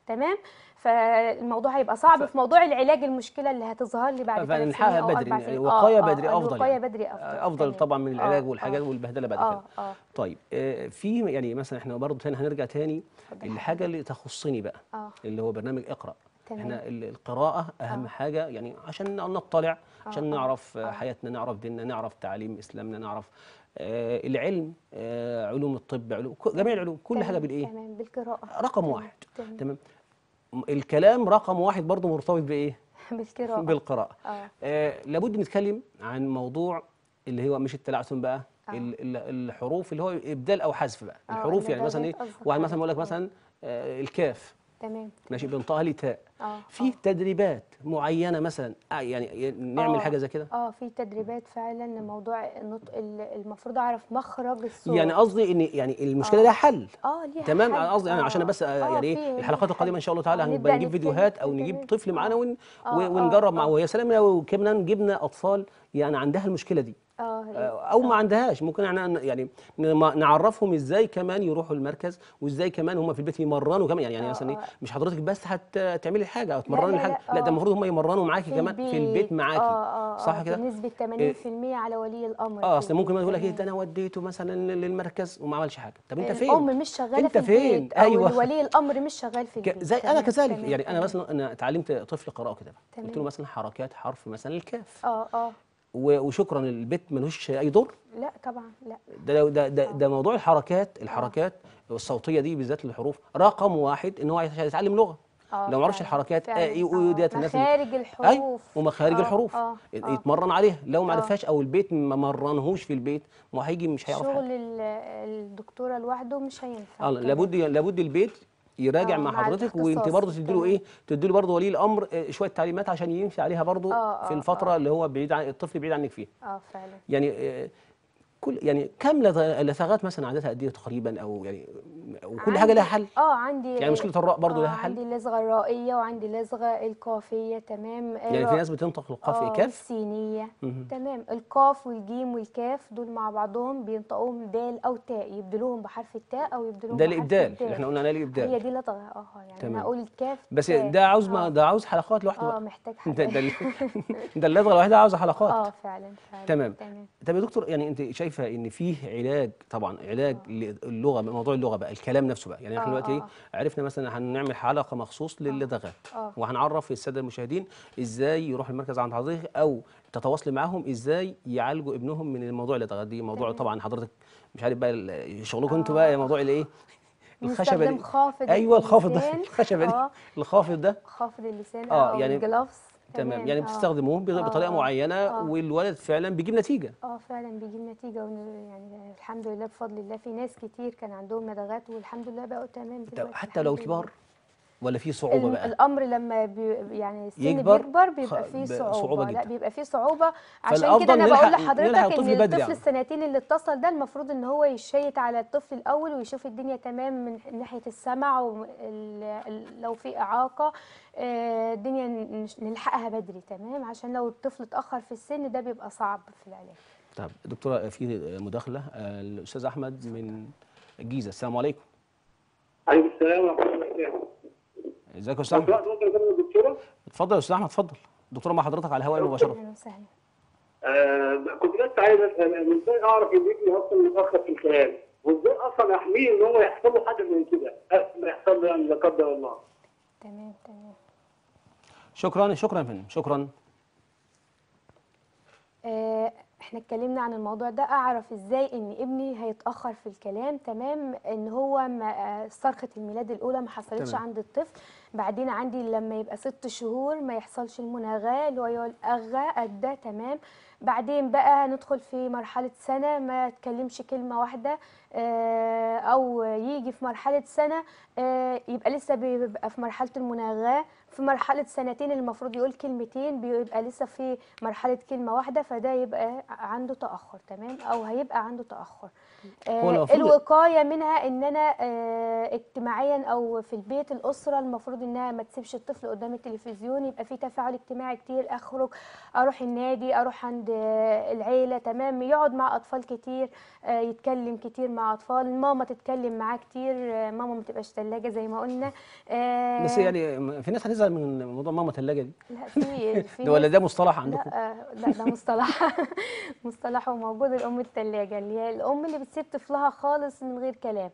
تمام فالموضوع هيبقى صعب في موضوع العلاج المشكله اللي هتظهر لي بعد ثلاث سنين فنلحقها او بدري اربع سنين الوقايه آه، بدري آه، افضل الوقايه يعني. بدري افضل افضل تمام. طبعا من العلاج آه، والحاجات آه. والبهدله بعد اه كده اه طيب آه، في يعني مثلا احنا برضه تاني هنرجع تاني اتفضل الحاجه اللي تخصني بقى اه اللي هو برنامج اقرا تمام. احنا ال- القراءه اهم آه. حاجه يعني عشان نطلع عشان آه، نعرف آه. حياتنا نعرف ديننا نعرف تعاليم اسلامنا نعرف آه العلم آه علوم الطب علوم ك- جميع العلوم كل حاجه تمام، بالايه تمام بالقراءه رقم تمام، واحد تمام تمام م- الكلام رقم واحد برضه مرتبط بايه بالقراءه بالقراءه اه آه لابد نتكلم عن موضوع اللي هو مش التلعثم بقى آه. ال- ال- الحروف اللي هو ابدال او حذف بقى آه، الحروف يعني مثلا ايه اللغات قصدك واحد على مثلا بيقول لك الحروف. مثلا آه الكاف تمام ماشي بينطقها لي تاء اه في تدريبات معينه مثلا آه يعني نعمل آه. حاجه زي كده اه في تدريبات فعلا لموضوع النطق ال- المفروض اعرف مخرج الصوت يعني قصدي ان يعني المشكله آه. لها حل اه ليها تمام حل. انا قصدي انا آه. عشان بس آه، آه، يعني في- ايه ليها الحلقات القادمه حل. ان شاء الله آه، تعالى نبدأ هنبقى نجيب نتكلم فيديوهات في او نجيب التمام. طفل معانا ون آه، و- آه، ونجرب معاه آه. ويا سلام لو كمان جبنا اطفال يعني عندها المشكله دي اه آه، او ما عندهاش ممكن احنا ن- يعني ن- نعرفهم ازاي كمان يروحوا المركز وازاي كمان هم في البيت يمرنوا كمان يعني, يعني آه، مثلا ايه آه. مش حضرتك بس هتعملي الحاجه او تمرني لا، الحاجه لا، لا ده آه. المفروض هم يمرنوا معاكي كمان في البيت معاكي اه اه صح آه، كده بنسبه 80% على ولي الامر اه في اصل ممكن البيت. يقول لك ايه تمام. ده انا وديته مثلا للمركز وما عملش حاجه طب انت فين الام مش شغاله انت في فين؟ البيت او أيوة. ولي الامر مش شغال في ك- البيت زي انا تمام، كذلك تمام، يعني انا تمام. مثلا انا اتعلمت طفل قراءه وكتابه قلت له تمام. مثلا حركات حرف مثلا الكاف اه اه و- وشكرا البيت ملوش اي دور لا طبعا لا ده ده ده, ده موضوع الحركات الحركات الصوتيه دي بالذات الحروف رقم واحد ان هو يتعلم لغه آه لو ما عرفش فعلاً، الحركات فعلاً. اي او ديت الناس اللي- مخارج اي الحروف ومخارج آه، الحروف آه، آه. يتمرن عليها لو ما آه. عرفهاش او البيت ما مرنهوش في البيت ما هيجي مش هيعرف حاجه شغل ال- الدكتوره لوحده مش هينفع اه تمام. لابد لابد البيت يراجع آه، مع مع حضرتك وانت الاختصاص، برضه تديله تمام. ايه تديله برضه ولي الامر آه، شويه تعليمات عشان يمشي عليها برضه آه، في آه، الفتره آه. اللي هو بعيد عن الطفل بعيد عنك فيها اه فعلا يعني آه، كل يعني كم لث- لثغات مثلا عددها قد ايه تقريبا او يعني وكل حاجه لها حل اه عندي يعني مشكله الراء برضه آه لها حل عندي اللزغه الرائيه وعندي لزغه القافيه تمام يعني في ناس بتنطق القاف آه، إيه كاف والسينيه مهم. تمام القاف والجيم والكاف دول مع بعضهم بينطقوهم دال او تاء يبدلوهم بحرف التاء او يبدلوهم ده بحرف الابدال الدال. اللي احنا قلنا عليه هي الابدال دي لطغه اه يعني تمام. انا اقول الكاف بس تاء. ده عاوز ما آه. ده عاوز حلقات لوحده اه بقى محتاج ده حاجه ده ال- ده اللدغه الواحده عاوزه حلقات اه فعلا فعلا تمام. تمام طب يا دكتور يعني انت شايفه ان فيه علاج طبعا علاج للغه موضوع اللغه بقى الكلام نفسه بقى يعني احنا آه، دلوقتي ايه آه. عرفنا مثلا هنعمل حلقه مخصوص للدغات آه. وهنعرف الساده المشاهدين ازاي يروح المركز عند حضرتك او تتواصلي معاهم ازاي يعالجوا ابنهم من الموضوع اللدغات دي موضوع تمام. طبعا حضرتك مش عارف بقى ال- شغلكم انتوا بقى يا موضوع الايه الخشبه بنستخدم دي خافض ايوه الخافض ده اللسان. الخشبه دي اه الخافض ده خافض اللسان آه، او يعني- الجلافز تمام يعني آه. بتستخدموه بط- آه، بطريقه آه، معينه آه. والولد فعلا بيجيب نتيجه اه فعلا بيجيب نتيجه ون- يعني الحمد لله بفضل الله في ناس كتير كان عندهم ندغات والحمد لله بقوا تمام طب دلوقتي حتى لو الحمد كبار لله. ولا في صعوبه الم- بقى الامر لما بي يعني السن يكبر بيكبر بيبقى خ- فيه ب- صعوبه, صعوبة لا جدا. بيبقى فيه صعوبه عشان فالأفضل كده انا نلحق- بقول نلحق لحضرتك الطفل ان بدري الطفل يعني. السنتين اللي اتصل ده المفروض ان هو يشيت على الطفل الاول ويشوف الدنيا تمام من ناحيه السمع ولو في اعاقه آه، الدنيا نش- نلحقها بدري تمام عشان لو الطفل اتاخر في السن ده بيبقى صعب في العلاج طب دكتوره في مداخله آه، الاستاذ احمد من الجيزه السلام عليكم عليكم السلام ورحمه الله وبركاته. ازيك يا استاذ احمد دلوقتي ممكن اكلم الدكتوره؟ اتفضل يا استاذ احمد اتفضل دكتوره مع حضرتك على الهواء مباشره اهلا وسهلا آه كنت بس عايز اسال أنا ازاي اعرف ان ابني اصلا متاخر في الكلام؟ وازاي اصلا احميه ان هو يحصل له حاجه من كده؟ قبل ما يحصل له يعني لا قدر الله. تمام تمام شكرا شكرا يا فندم شكرا آه، احنا اتكلمنا عن الموضوع ده اعرف ازاي ان ابني هيتاخر في الكلام تمام ان هو ما آه، صرخه الميلاد الاولى ما حصلتش تمام. عند الطفل بعدين عندي لما يبقى ست شهور ما يحصلش المناغاه اللي هو يقول اغا ادى تمام بعدين بقى ندخل في مرحله سنه ما تكلمش كلمه واحده آه، او يجي في مرحله سنه آه، يبقى لسه بيبقى في مرحله المناغاه في مرحله سنتين المفروض يقول كلمتين بيبقى لسه في مرحله كلمه واحده فده يبقى عنده تاخر تمام او هيبقى عنده تاخر هو آه المفروض- الوقايه منها ان انا آه اجتماعيا او في البيت الاسره المفروض انها ما تسيبش الطفل قدام التلفزيون يبقى في تفاعل اجتماعي كتير اخرج اروح النادي اروح عند عند آه، العيله تمام يقعد مع اطفال كتير آه، يتكلم كتير مع اطفال ماما تتكلم معاه كتير آه، ماما ما تبقاش ثلاجه زي ما قلنا آه، بس يعني في ناس هتزعل من موضوع ماما ثلاجه دي لا في في ده ولا ناس- ده مصطلح عندكم لا لا ده مصطلح مصطلح موجود الام الثلاجه اللي هي الام اللي بتسيب طفلها خالص من غير كلام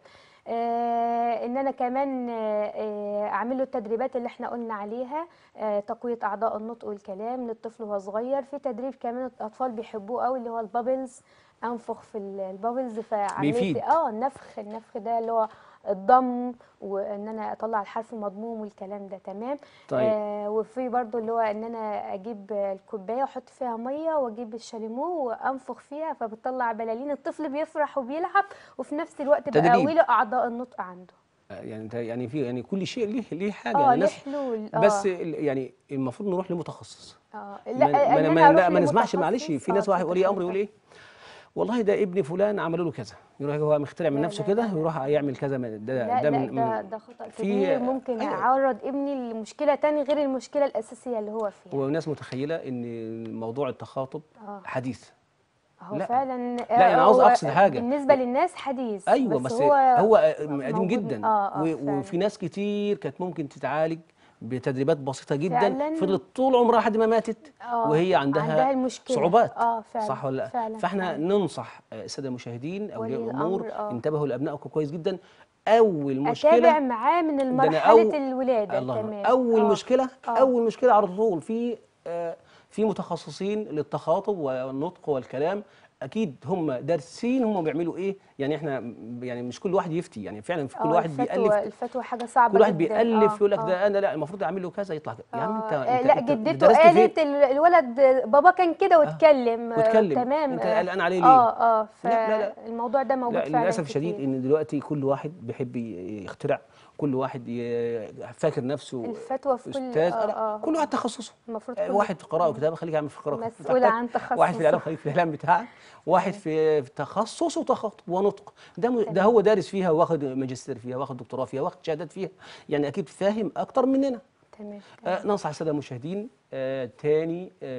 آه ان انا كمان آه آه، اعمل له التدريبات اللي احنا قلنا عليها آه تقويه اعضاء النطق والكلام للطفل وهو صغير في تدريب كمان الاطفال بيحبوه قوي اللي هو البابلز انفخ في ال- البابلز فعمليه بيفيد. اه النفخ النفخ ده اللي هو الضم وان انا اطلع الحرف المضموم والكلام ده تمام طيب. آه وفي برضو اللي هو ان انا اجيب الكوبايه واحط فيها ميه واجيب الشاليمو وانفخ فيها فبتطلع بلالين الطفل بيفرح وبيلعب وفي نفس الوقت تدريب. بقوي له اعضاء النطق عنده يعني انت يعني في يعني كل شيء ليه ليه حاجه اه يعني ليه الناس حلول بس ال- ال- يعني المفروض نروح لمتخصص اه ما لا ما, إن ما, أنا ما, أروح ما نسمعش لمتخصص، معلش في آه، ناس واحد ولي امر تخصص. يقول ايه والله ده ابن فلان عملوا له كذا يروح هو مخترع من لا، نفسه لا، كده لا، لا. ويروح يعمل كذا من- ده لا ده لا من ده من- ده خطأ في- كبير ممكن أيوة. يعرض ابني لمشكلة تاني غير المشكلة الأساسية اللي هو فيها وناس متخيله ان موضوع التخاطب آه. حديث هو لا. فعلا لا، أنا عاوز هو أقصد حاجة. بالنسبة للناس حديث ايوه بس, هو, هو قديم موجود- جدا اه اه و- فعلا. وفي ناس كتير كانت ممكن تتعالج بتدريبات بسيطه جدا فعلاً. فضلت طول عمرها لحد ما ماتت آه، وهي عندها, عندها المشكلة. صعوبات آه، فعلاً، صح ولا لا فعلاً، فاحنا فعلاً. ننصح آه، الساده المشاهدين اولياء ولي الامور الأمر، آه. انتبهوا لابنائكم كويس جدا اول اتابع مشكله معاه من ده أنا مرحلة أول- الولادة الله تمام اول آه. مشكله آه. اول مشكله على طول في آه، في متخصصين للتخاطب والنطق والكلام اكيد هم دارسين هم بيعملوا ايه يعني احنا م- يعني مش كل واحد يفتي يعني فعلا في كل آه، واحد الفتوى بيالف الفتوى حاجة صعبة كل واحد جدا. بيالف آه، يقول لك آه. ده انا لا المفروض اعمل له كذا يطلع كده يا عم انت, آه، انت لا انت جدته درست فين؟ قالت ال- الولد بابا كان كده واتكلم آه، واتكلم. تمام أنت آه، قلقان عليه ليه؟ اه اه لا، لا، لا. فالموضوع ده موجود لا فعلا للاسف الشديد كتير. ان دلوقتي كل واحد بيحب ي- يخترع كل واحد ي- فاكر نفسه الفتوى في كل- استاذ آه، لا، آه. كل واحد تخصصه المفروض آه، كل- واحد في قراءه وكتابه خليك عامل في قراءه وكتابة مسؤول بتاعتك. عن واحد في الاعلام تخصصه. خليك في الاعلام بتاعك واحد في في تخصص وتخاطب ونطق ده م- ده هو دارس فيها واخد ماجستير فيها واخد دكتوراه فيها واخد شهادات فيها يعني اكيد فاهم اكتر مننا تمام آه، ننصح الساده المشاهدين آه، تاني آه،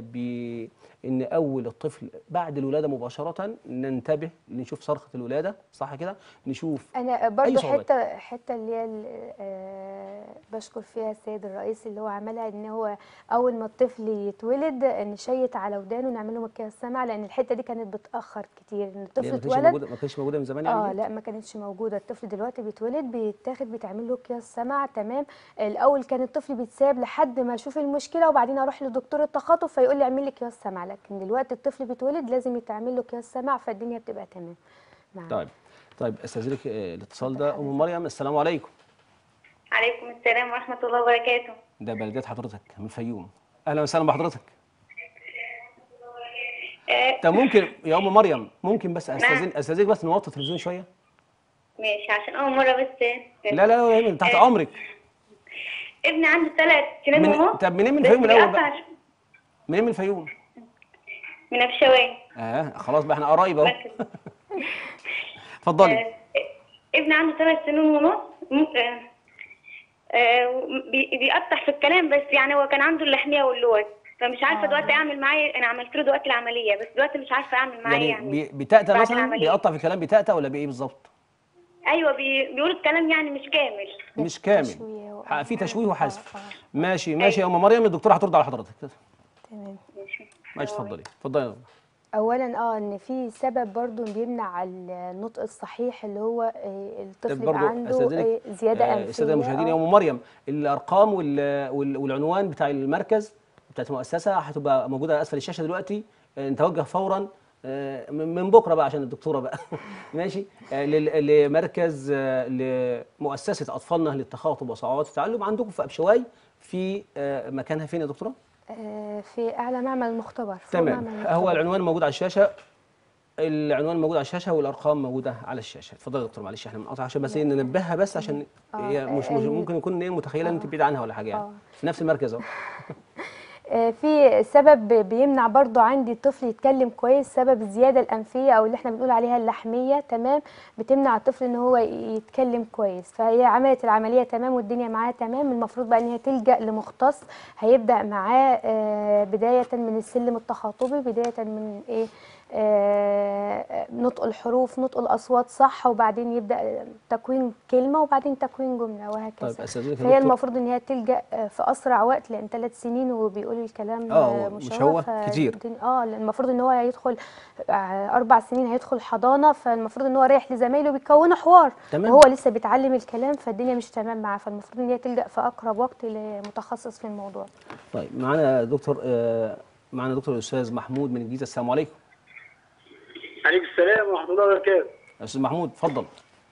بان اول الطفل بعد الولاده مباشره ننتبه نشوف صرخه الولاده صح كده نشوف انا برضو صعوبات؟ حته حته اللي هي ال- آه، بشكر فيها السيد الرئيس اللي هو عملها ان هو اول ما الطفل يتولد نشيط على ودانه ونعمل له مكياج سمع لان الحته دي كانت بتاخر كتير ان هي الطفل ما كانتش اتولد موجوده ما كانتش موجوده من زمان يعني اه لا ما كانتش موجوده الطفل دلوقتي بيتولد بيتاخد بيتعمل له قياس سمع تمام الاول كان الطفل بيتساب لحد ما اشوف المشكله وبعدين اروح لدكتور التخاطب فيقول لي اعمل لي قياس سمع لكن دلوقتي الطفل بيتولد لازم يتعمل له قياس سمع فالدنيا بتبقى تمام معاه. طيب طيب استاذنك آه، الاتصال ده ام مريم السلام عليكم عليكم السلام ورحمة الله وبركاته ده بلدات حضرتك من الفيوم اهلا وسهلا بحضرتك آه طب ممكن يا ام مريم ممكن بس استاذن استاذنك بس نوطي التلفزيون شويه ماشي عشان أول مرة بس لا لا لا ولا يهمك، تحت امرك ابني عنده ثلاث سنين من وهو طب منين من بس الفيوم الاول بيقطع بقى ش- منين من الفيوم من الشوام اه خلاص بقى احنا قرايب اهو مركز. اتفضلي آه ابني عنده ثلاث سنين ونص م- آه آه بي- بيقطع في الكلام بس يعني هو كان عنده اللحمية واللوز فمش عارفة دلوقتي أعمل معاه أنا عملت له دلوقتي العملية بس دلوقتي مش عارفة أعمل معاه يعني يعني, بي- بتأتأ بعد مثلا العملية. بيقطع في الكلام بتأتأ ولا بايه بالظبط أيوه بي... بيقول الكلام يعني مش كامل مش كامل تشويه و- ح- في تشويه وحذف آه، آه. ماشي ماشي يا ام مريم الدكتوره هترد على حضرتك تمام ماشي اتفضلي اتفضلي يا دكتورة. اولا اه ان في سبب برضو بيمنع النطق الصحيح اللي هو آه، الطفل يبقى برضو عنده استاذنك آه، زياده آه، انفيه الساده المشاهدين يا آه. ام مريم الارقام وال- وال- والعنوان بتاع المركز بتاعت المؤسسه هتبقى موجوده اسفل الشاشه دلوقتي آه، نتوجه فورا آه، من من بكره بقى عشان الدكتوره بقى ماشي آه، لل- لمركز آه، لمؤسسه اطفالنا للتخاطب وصعوبات التعلم عندكم في ابشواي في آه، مكانها فين يا دكتوره؟ آه، في اعلى معمل مختبر فوق تمام معمل هو مختبر. العنوان موجود على الشاشه العنوان موجود على الشاشه والارقام موجوده على الشاشه اتفضلي يا دكتور معلش احنا بنقطع عشان بس ايه ننبهها بس عشان آه، هي مش, مش ال- ممكن يكون ايه متخيله ان انت بعيد عنها ولا حاجه يعني آه. في نفس المركز اهو آه، في سبب بيمنع برضو عندي الطفل يتكلم كويس سبب الزياده الانفيه او اللي احنا بنقول عليها اللحميه تمام بتمنع الطفل ان هو يتكلم كويس فهي عملت العمليه تمام والدنيا معاه تمام المفروض بقى ان هي تلجا لمختص هيبدا معاه آه، بدايه من السلم التخاطبي بدايه من ايه آه، نطق الحروف نطق الاصوات صح وبعدين يبدا تكوين كلمه وبعدين تكوين جمله وهكذا طيب استاذنك يا فهي دكتور المفروض ان هي تلجا آه، في اسرع وقت لان ثلاث سنين وبيقول الكلام آه، آه، مش مشوه هو ف- كتير. الدنيا- اه لأن المفروض ان هو هيدخل آه، اربع سنين هيدخل حضانه فالمفروض ان هو رايح لزمايله بيكونوا حوار تمام. وهو لسه بيتعلم الكلام فالدنيا مش تمام معاه فالمفروض ان هي تلجا في اقرب وقت لمتخصص في الموضوع طيب معانا دكتور آه، معانا دكتور الاستاذ محمود من الجيزه السلام عليكم عليكم السلام ورحمه الله وبركاته يا استاذ محمود اتفضل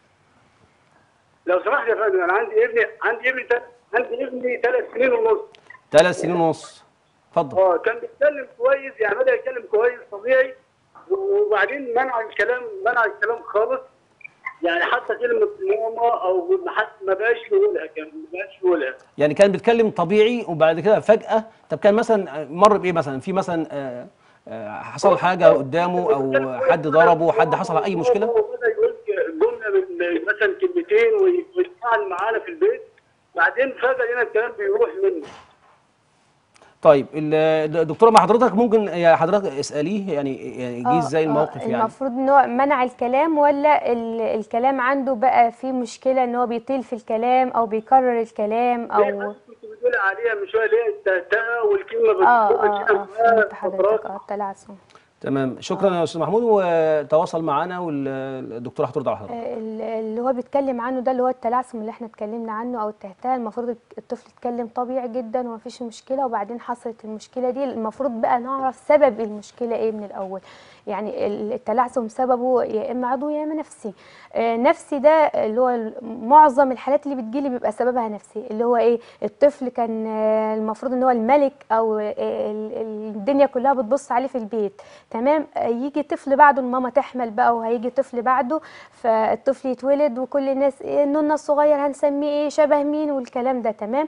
لو سمحت يا فندم انا عندي ابني عندي ابني تل... عندي ابني ثلاث سنين ونص ثلاث سنين ونص اتفضل اه كان بيتكلم كويس يعني بدا يتكلم كويس طبيعي وبعدين منع الكلام منع الكلام خالص يعني حتى كلمه ماما او حتى ما بقاش يقولها كان ما بقاش يقولها يعني كان بيتكلم طبيعي وبعد كده فجاه طب كان مثلا مر بايه مثلا في مثلا آه، آه، حصل حاجه قدامه او حد ضربه حد حصل اي مشكله هو بدا يقول جمله من مثلا كلمتين وي- ويتفاعل معانا في البيت بعدين فجاه لقينا الكلام بيروح منه طيب ال- الدكتوره مع حضرتك ممكن يا حضرتك اساليه يعني يعني جه آه، ازاي آه، الموقف يعني المفروض ان هو منع الكلام ولا ال- الكلام عنده بقى فيه مشكله ان هو بيطيل في الكلام او بيكرر الكلام زي او ما كنت بتقول عليها من شويه اللي هي التهتهه والكلمه اه بتقول اه كده اه معاها فهمت حضرتك فترات. اه التلعثم تمام شكرا يا استاذ محمود وتواصل معنا والدكتوره هترد على حضرتك آه، ال- اللي هو بيتكلم عنه ده اللي هو التلعثم اللي احنا اتكلمنا عنه او التهتهه المفروض الطفل يتكلم طبيعي جدا ومفيش مشكله وبعدين حصلت المشكله دي المفروض بقى نعرف سبب المشكله ايه من الاول يعني ال- التلعثم سببه يا اما عضوي يا اما نفسي آه، نفسي ده اللي هو ال- معظم الحالات اللي بتجيلي بيبقى سببها نفسي اللي هو ايه الطفل كان آه، المفروض ان هو الملك او آه، ال- ال- الدنيا كلها بتبص عليه في البيت تمام آه، يجي طفل بعده الماما تحمل بقى وهيجي طفل بعده فالطفل يتولد وكل الناس ايه النونة الصغير هنسميه ايه شبه مين والكلام ده تمام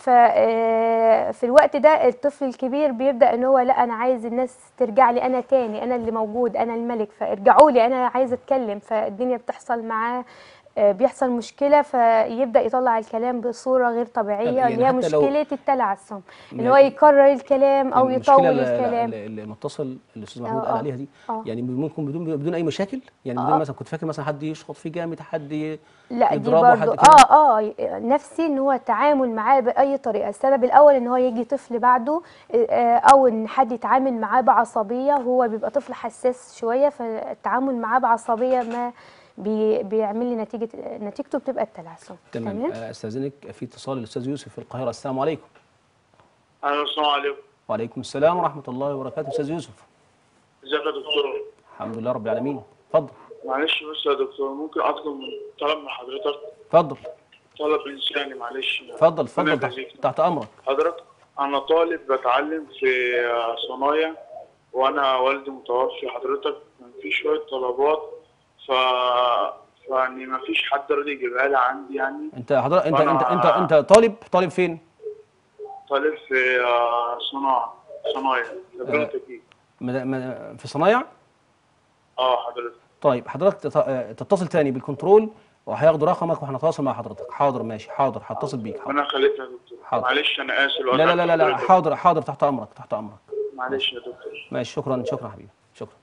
ففي الوقت ده الطفل الكبير بيبدأ ان هو لا انا عايز الناس ترجع لي انا تاني انا اللي موجود انا الملك فارجعوا لي انا عايز اتكلم فالدنيا بتحصل معاه آه، بيحصل مشكله فيبدا يطلع الكلام بصوره غير طبيعيه يعني اللي هي حتى لو- مشكله التلعثم اللي ما- هو يكرر الكلام او المشكلة يطول ال- الكلام ال- المتصل اللي الاستاذ محمود آه، قال آه. عليها دي آه. يعني ممكن بدون بدون اي مشاكل يعني بدون آه. مثلا كنت فاكر مثلا حد يشخط فيه جامد حد ي- لا دي يضربه برضو حد كده اه اه نفسي ان هو التعامل معاه باي طريقه السبب الاول ان هو يجي طفل بعده آه، او ان حد يتعامل معاه بعصبيه هو بيبقى طفل حساس شويه فالتعامل معاه بعصبيه ما بي بيعمل لي نتيجه نتيجته بتبقى التلعثم تمام آه، استاذنك في اتصال الاستاذ يوسف في القاهره السلام عليكم الو السلام عليكم وعليكم السلام ورحمه الله وبركاته استاذ يوسف ازيك يا دكتور الحمد لله رب العالمين اتفضل معلش بس يا دكتور ممكن اطلب من طلب من حضرتك اتفضل طلب انساني معلش اتفضل اتفضل ربنا تحت, يجزيك. تحت امرك حضرتك انا طالب بتعلم في آه، صنايع وانا والدي متوفي حضرتك كان في شويه طلبات ف يعني ما فيش حد راضي يجيبها لي عندي يعني انت حضرتك انت وأنا- انت انت انت طالب طالب فين طالب في آه، صناعه صنايع تبريد تكييف مد- م- في صنايع اه حضرتك طيب حضرتك تت- آه، تتصل تاني بالكنترول وهياخدوا رقمك وهنتواصل مع حضرتك حاضر ماشي حاضر هتصل بيك حاضر ربنا يخليك يا دكتور حاضر. معلش انا اسف لا لا لا لا, لا حضرتك. حاضر حاضر تحت امرك تحت امرك معلش يا دكتور ماشي شكرا شكرا حبيبي شكرا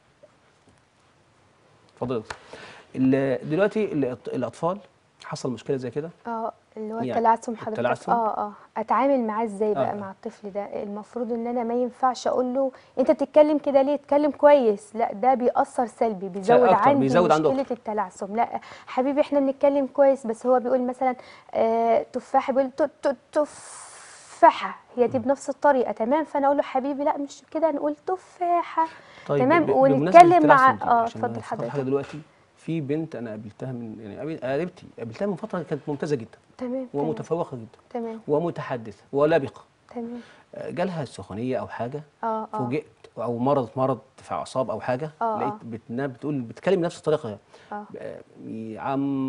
اتفضل يا دكتور. ال- دلوقتي ال- الاطفال حصل مشكله زي كده اه اللي هو يعني التلعثم حضرتك التلعثم؟ اه اه اتعامل معاه ازاي بقى آه. مع الطفل ده المفروض ان انا ما ينفعش اقول له انت بتتكلم كده ليه اتكلم كويس لا ده بيأثر سلبي بيزود أكتر، عندي بيزود عنده مشكله التلعثم لا حبيبي احنا بنتكلم كويس بس هو بيقول مثلا آه تفاحه بيقول ت- ت- تفاحه هي دي بنفس الطريقه تمام فانا اقول له حبيبي لا مش كده نقول تفاحه تمام ب- ب- ونتكلم بمناسبة مع التلعثم دي، اه عشان اتفضل أنا افتكرت حاجه حضرتك دلوقتي في بنت انا قابلتها من يعني قابل- قريبتي قابلتها من فتره كانت ممتازه جدا تمام تمام ومتفوقه جدا تمام ومتحدثه ولبقه تمام آه، جالها سخونيه او حاجه اه اه فوجئت او مرضت مرض في اعصاب او حاجه آه، لقيت آه. بتنا بتقول بتكلم نفس الطريقه اه آه، يا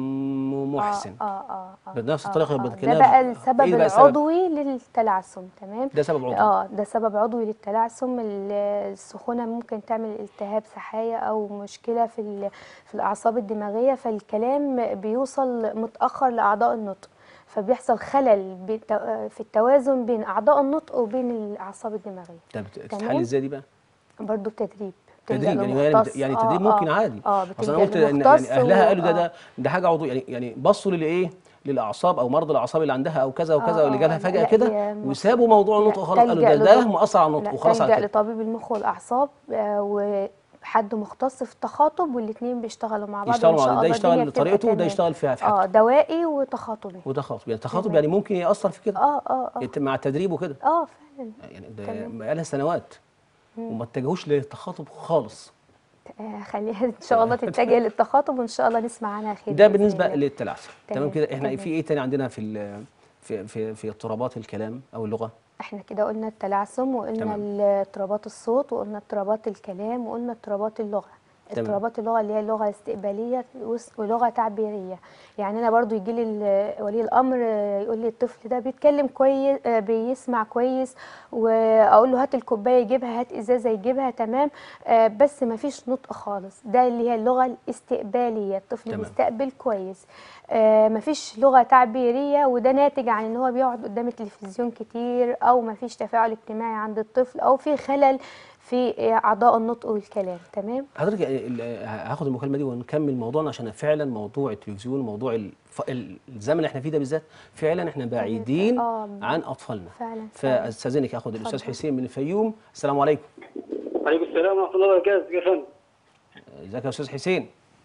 عم محسن اه اه اه بنفس آه، الطريقة آه. بتكلمها ده بقى ب- السبب إيه بقى السبب؟ العضوي للتلعثم تمام ده سبب عضوي اه ده سبب عضوي للتلعثم ال- السخونه ممكن تعمل التهاب سحايا او مشكله في ال- في الاعصاب الدماغيه فالكلام بيوصل متاخر لاعضاء النطق فبيحصل خلل بت- في التوازن بين اعضاء النطق وبين الاعصاب الدماغيه ده بت- تمام. بتتحل ازاي دي بقى؟ برضو بتدريب تدريب بتلجأ يعني يعني لمختص. يعني آه، التدريب آه. ممكن عادي اه اصل انا قلت بتلجأ ان لمختص يعني اهلها و- قالوا ده آه. ده ده حاجه عضويه يعني يعني بصوا للايه؟ للاعصاب او مرض الاعصاب اللي عندها او كذا وكذا آه، واللي جالها آه، فجاه لا، كده هي مخ- وسابوا موضوع لا، النطق خالص قالوا تلجأ ده ده لدك- مؤثر على النطق لا وخلاص على تلجأ كده لطبيب المخ والاعصاب آه، وحد مختص في التخاطب والاثنين بيشتغلوا مع بعض يشتغلوا وإن مع شاء ده الله يشتغل الدنيا بتبقى بطريقته وده تمام. يشتغل في في حاجته اه دوائي وتخاطبي وده خاطب يعني التخاطب تمام. يعني ممكن ياثر في كده اه اه اه يت- مع التدريب وكده اه فعلا يعني ده تمام. بقالها سنوات وما اتجهوش للتخاطب خالص آه، خليها ان شاء الله تتجه للتخاطب وان شاء الله نسمع عنها خير ده بإذن بالنسبه الله. للتلعثم تمام تمام، كده احنا تمام. في ايه تاني عندنا في ال- في في في اضطرابات الكلام او اللغه احنا كده قلنا التلعثم وقلنا تمام. ال- اضطرابات الصوت وقلنا اضطرابات الكلام وقلنا اضطرابات اللغه تمام. اضطرابات اللغه اللي هي اللغه الاستقباليه وس- ولغه تعبيريه يعني انا برضو يجي لي ال- ولي الامر آه، يقول لي الطفل ده بيتكلم كويس آه، بيسمع كويس واقول له هات الكوبايه يجيبها هات ازازه يجيبها تمام آه، بس ما فيش نطق خالص ده اللي هي اللغه الاستقباليه الطفل تمام. بيستقبل كويس آه، مفيش لغه تعبيريه وده ناتج عن ان هو بيقعد قدام التلفزيون كتير او مفيش تفاعل اجتماعي عند الطفل او في خلل في اعضاء النطق والكلام تمام حضرتك ال- ال- هاخد المكالمه دي ونكمل موضوعنا عشان فعلا موضوع التلفزيون موضوع الف... الزمن اللي احنا فيه ده بالذات فعلا احنا بعيدين آه. عن اطفالنا فعلا فعلا. فاستاذنك اخد الاستاذ اتفضل. حسين من الفيوم السلام عليكم وعليكم السلام ورحمه الله وبركاته يا فندم ازيك يا استاذ حسين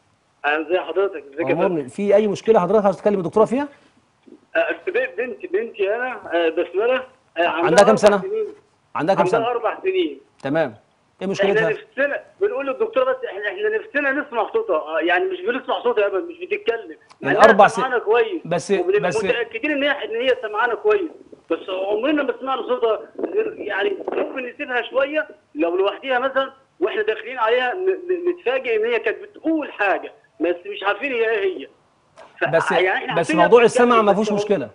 انا ازي حضرتك ازيك يا فندم امورني في اي مشكله حضرتك عايز تكلم الدكتوره فيها آه، بنتي بنتي انا آه، بسمله آه، عندها كام أربع سنة؟ سنين. عندها كام عندها سنه اربع سنين تمام ايه احنا مشكلتها نفسنا بنقول للدكتوره بس احنا احنا نفسنا نسمع صوتها آه، يعني مش بنسمع صوتها ابدا مش بتتكلم مع يعني إنها أربع سن- سمعانا كويس بس- وبنبقى بس- متاكدين ان هي ان هي سمعانا كويس بس عمرنا ما سمعنا صوتها غير يعني ممكن نسيبها شويه لو لوحديها مثلا واحنا داخلين عليها ن- ن- نتفاجئ ان هي كانت بتقول حاجه بس مش عارفين هي ايه هي ف- بس يعني إحنا بس عارفين هي موضوع بتتكلم، السمع ما بس فيهوش هو- مشكله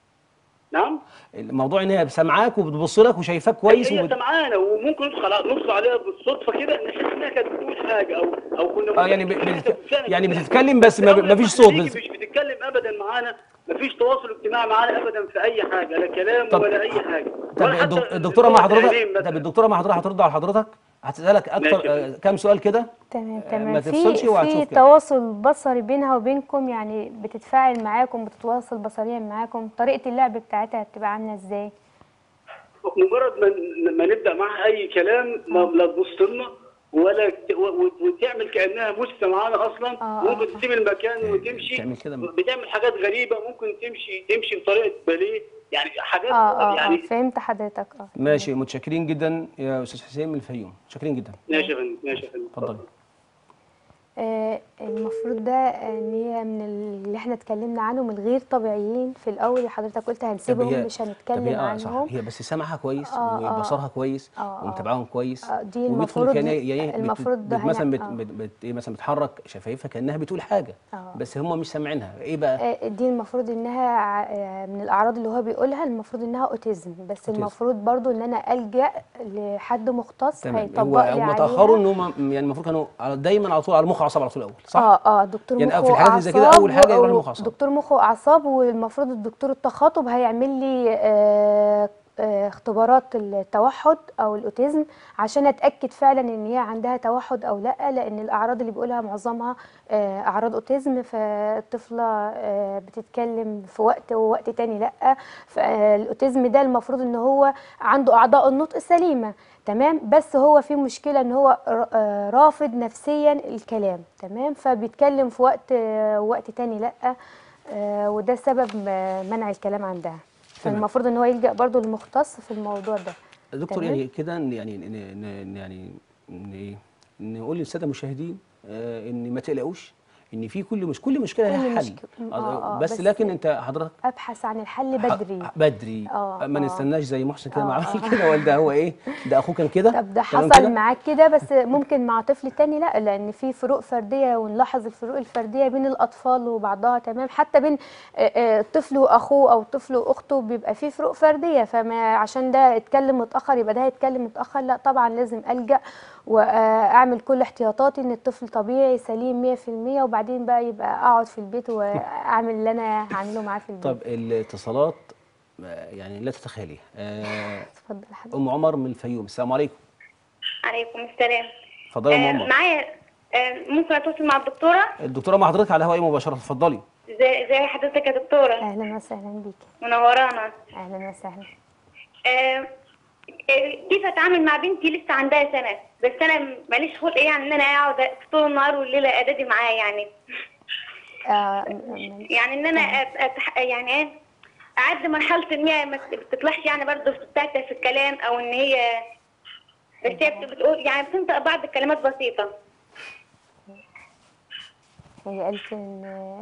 نعم الموضوع ان هي سامعاك وبتبص لك وشايفاك كويس هي وبت... سمعانا وممكن ندخل ندخل عليها بالصدفه كده نحس انها كانت بتقول حاجه او او كنا اه يعني ب- ممكن بت- فعلاً يعني كنا- بتتكلم بس ما- أول ما فيش ما صوت بنيجي بس. مش بتتكلم ابدا معانا ما فيش تواصل اجتماعي معانا ابدا في اي حاجه لا كلام طب- ولا اي حاجه طب ولا حتى الدك- الدكتوره مع العينين حضرتك مثلاً. طب الدكتوره مع حضرتك هترد على حضرتك هتسالك اكتر ماشي. آه، كام سؤال كده تمام آه، تمام ما في تفصلش وهتشوف في كده. تواصل بصري بينها وبينكم يعني بتتفاعل معاكم بتتواصل بصريا معاكم طريقه اللعب بتاعتها بتبقى عامله ازاي مجرد ما ما نبدا معاها اي كلام ما لا تبص لنا ولا ت- و- و- وتعمل كانها مش سامعانا اصلا آه، ممكن آه. تسيب المكان وتمشي تعمل كده. بتعمل حاجات غريبه ممكن تمشي تمشي بطريقه باليه يعني حاجات اه اه, آه يعني فهمت حضرتك اه ماشي متشكرين جدا يا استاذ حسين من الفيوم متشكرين جدا ماشي يا فندم ماشي يا فندم اتفضلي آه، المفروض ده ان هي من اللي احنا اتكلمنا عنهم الغير طبيعيين في الاول حضرتك قلت طب هنسيبهم هي- مش طب هنتكلم هي اه صح عنهم هي بس سامعها كويس آه، آه. وبصرها كويس آه، آه. ومتابعاهم كويس آه، دي وبيدخل المفروض كأنها دي- يعني بت- المفروض بت- ده هنا- مثلا بت آه. بت بت إيه مثلا بتحرك شفايفها كانها بتقول حاجه آه. بس هم مش سامعينها ايه بقى آه، دي المفروض انها ع- آه، من الاعراض اللي هو بيقولها المفروض انها اوتيزم بس أوتيزم. المفروض برضو ان انا الجا لحد مختص تمام هو هيطبق لي هم عليها تاخروا ان هم يعني المفروض كانوا على- دايما على طول على المخ اعصاب على طول الاول صح اه اه دكتور يعني مخ في الحاجات اللي زي كده وأعصاب أول حاجة يروح و- المخ وأعصاب. دكتور مخ واعصاب والمفروض الدكتور التخاطب هيعمل لي آه آه، اختبارات التوحد او الاوتيزم عشان اتاكد فعلا ان هي عندها توحد او لا لان الاعراض اللي بيقولها معظمها آه، اعراض اوتيزم فالطفله آه، بتتكلم في وقت ووقت تاني لا فالاوتيزم ده المفروض ان هو عنده اعضاء النطق سليمه تمام بس هو في مشكله ان هو ر- آه، رافض نفسيا الكلام تمام فبيتكلم في وقت آه، وقت تاني لا آه، وده سبب م- منع الكلام عندها فالمفروض ان هو يلجأ برضو للمختص في الموضوع ده دكتور تمام. يعني كده إن يعني ن- ن- يعني ن- ايه نقول للساده المشاهدين آه، ان ما تقلقوش ان في كل مش كل مشكله كل لها حل مشكلة- آه، آه، آه، بس, بس لكن انت حضرتك ابحث عن الحل بدري ح- بدري آه، ما آه. نستناش زي محسن كده ما آه، عمل آه. كده ولا ده هو ايه ده اخوه كان كده طب ده تمام حصل كده؟ معاك كده بس ممكن مع طفل تاني لا لان في فروق فرديه ونلاحظ الفروق الفرديه بين الاطفال وبعضها تمام حتى بين آه، آه، طفل واخوه او طفل واخته بيبقى في فروق فرديه فما عشان ده اتكلم متاخر يبقى ده هيتكلم متاخر لا طبعا لازم الجا واعمل كل احتياطاتي ان الطفل طبيعي سليم 100% وبعدين بقى يبقى اقعد في البيت واعمل اللي انا هعمله معاه في البيت طب الاتصالات آه، يعني لا تتخيلي آه، اتفضل يا حضرتك ام عمر من الفيوم السلام عليكم عليكم السلام اتفضلي يا آه، ام عمر معايا آه، ممكن اتواصل مع الدكتوره الدكتوره مع حضرتك على الهواء مباشره اتفضلي زي زي حضرتك يا دكتوره اهلا وسهلا بيك منورانا اهلا وسهلا آه، آه، كيف اتعامل مع بنتي لسه عندها سنه بس انا ماليش خلق يعني ان انا اقعد طول النهار والليله اعدادي معاها يعني آه م- م- يعني ان انا أت- أتح... يعني ايه اعد مرحله ان هي ما بتطلعش يعني برضه بتاعتها في الكلام او ان هي بس هي بت- بتقول يعني بتنطق بعض الكلمات بسيطه هي قالت ان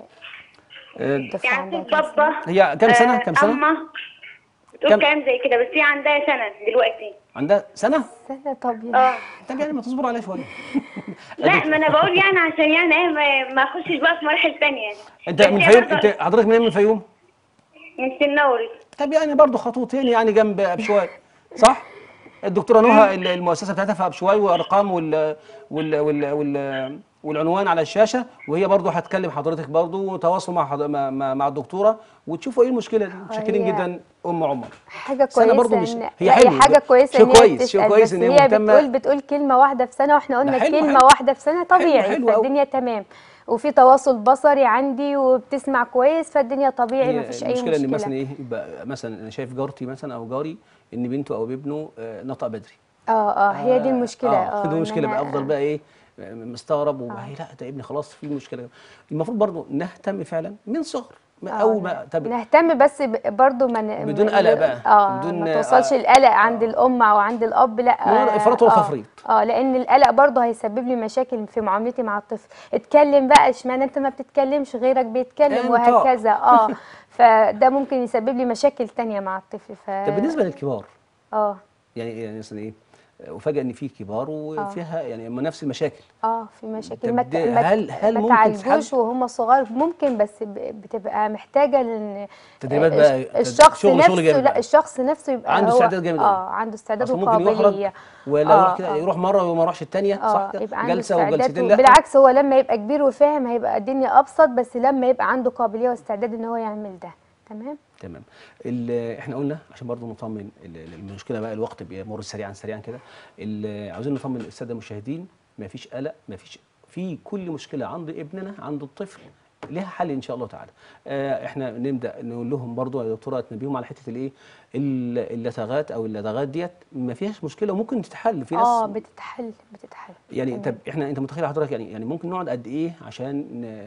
آه، الطفل يعني عندها بتقول كام سنة؟ بابا هي كام سنه آه، كام سنه اما بتقول كم- كلام زي كده بس هي عندها سنه دلوقتي عندها سنه سنة طبيعي اه طب يعني ما تصبر عليها شويه لا ما انا بقول يعني عشان يعني ايه ما- ما اخشش بقى في مراحل تانية انت بس من هي الفيوم برضه انت حضرتك منين من الفيوم من سنوري طب يعني برضه خطوتين يعني جنب ابشواي صح الدكتوره نهى ال- المؤسسه بتاعتها في ابشواي وارقام وال وال وال, وال والعنوان على الشاشه وهي برضه هتكلم حضرتك برضه وتواصلوا مع حض... مع, مع مع الدكتوره وتشوفوا ايه المشكله دي متشكرين هي- جدا ام عمر حاجة سنة كويسة برضه مش- إن- هي لا، حلو. حاجة كويسة شيء إن هي كويس، شيء بتسأل، كويس بس إن هي هي مهتمة- بتقول بتقول كلمة واحدة في سنة واحنا قلنا ده حلو، كلمة حلو. واحدة في سنة طبيعي حلو أوي. فالدنيا تمام وفي تواصل بصري عندي وبتسمع كويس فالدنيا طبيعي هي مفيش أي المشكله مشكلة ان مثلا ايه يبقى مثلا انا شايف جارتي مثلا او جاري ان بنته او ابنه آه، نطق بدري اه اه هي دي المشكلة اه دي إن مشكله أنا- بقى افضل بقى ايه مستغرب وبقى لا ده ابني خلاص في مشكله المفروض برضو نهتم فعلا من صغر من آه، اول ما طب نهتم بس ب- برضو ما ن- بدون ما- قلق بقى، اه بدون- ما توصلش القلق عند الام او عند الاب لا من غير إفراط ولا آه، تفريط. اه لان القلق برضو هيسبب لي مشاكل في معاملتي مع الطفل اتكلم بقى اشمعنى انت ما بتتكلمش غيرك بيتكلم انت. وهكذا اه فده ممكن يسبب لي مشاكل تانية مع الطفل ف طب بالنسبه للكبار اه يعني يعني مثلا ايه وفاجئ ان في كبار وفيها يعني هم نفس المشاكل اه في مشاكل طب ما ده ت- ما ت- هل- هل ما ممكن تعالجوش تتحل؟ وهم صغار ممكن بس ب- بتبقى محتاجه لان تدريبات آه، بقى، الش- الشخص شغل- نفسه شغل جامد لا بقى. الشخص نفسه يبقى عنده هو استعداد جامد أوي. اه عنده استعداد اصل ممكن يخرج وقابليه ولا آه، يروح كده آه. يروح مره وما يروحش الثانيه صح اه كده يبقى عنده جلسه استعداد وجلستين و- لا بالعكس هو لما يبقى كبير وفاهم هيبقى الدنيا ابسط بس لما يبقى عنده قابليه واستعداد ان هو يعمل ده تمام تمام ال- احنا قلنا عشان برضو نطمن ال- ال- المشكله بقى الوقت بيمر سريعا سريعا كده ال- عاوزين نطمن الساده المشاهدين ما فيش قلق ما فيش في كل مشكله عند ابننا عند الطفل لها حل ان شاء الله تعالى آه احنا نبدا نقول لهم برضو يا دكتوره تنبيهم على حته الايه ال- اللدغات او اللدغات ديت ما فيهاش مشكله وممكن تتحل في ناس اه بتتحل بتتحل يعني تمام. طب احنا انت متخيل حضرتك يعني يعني ممكن نقعد قد ايه عشان ن-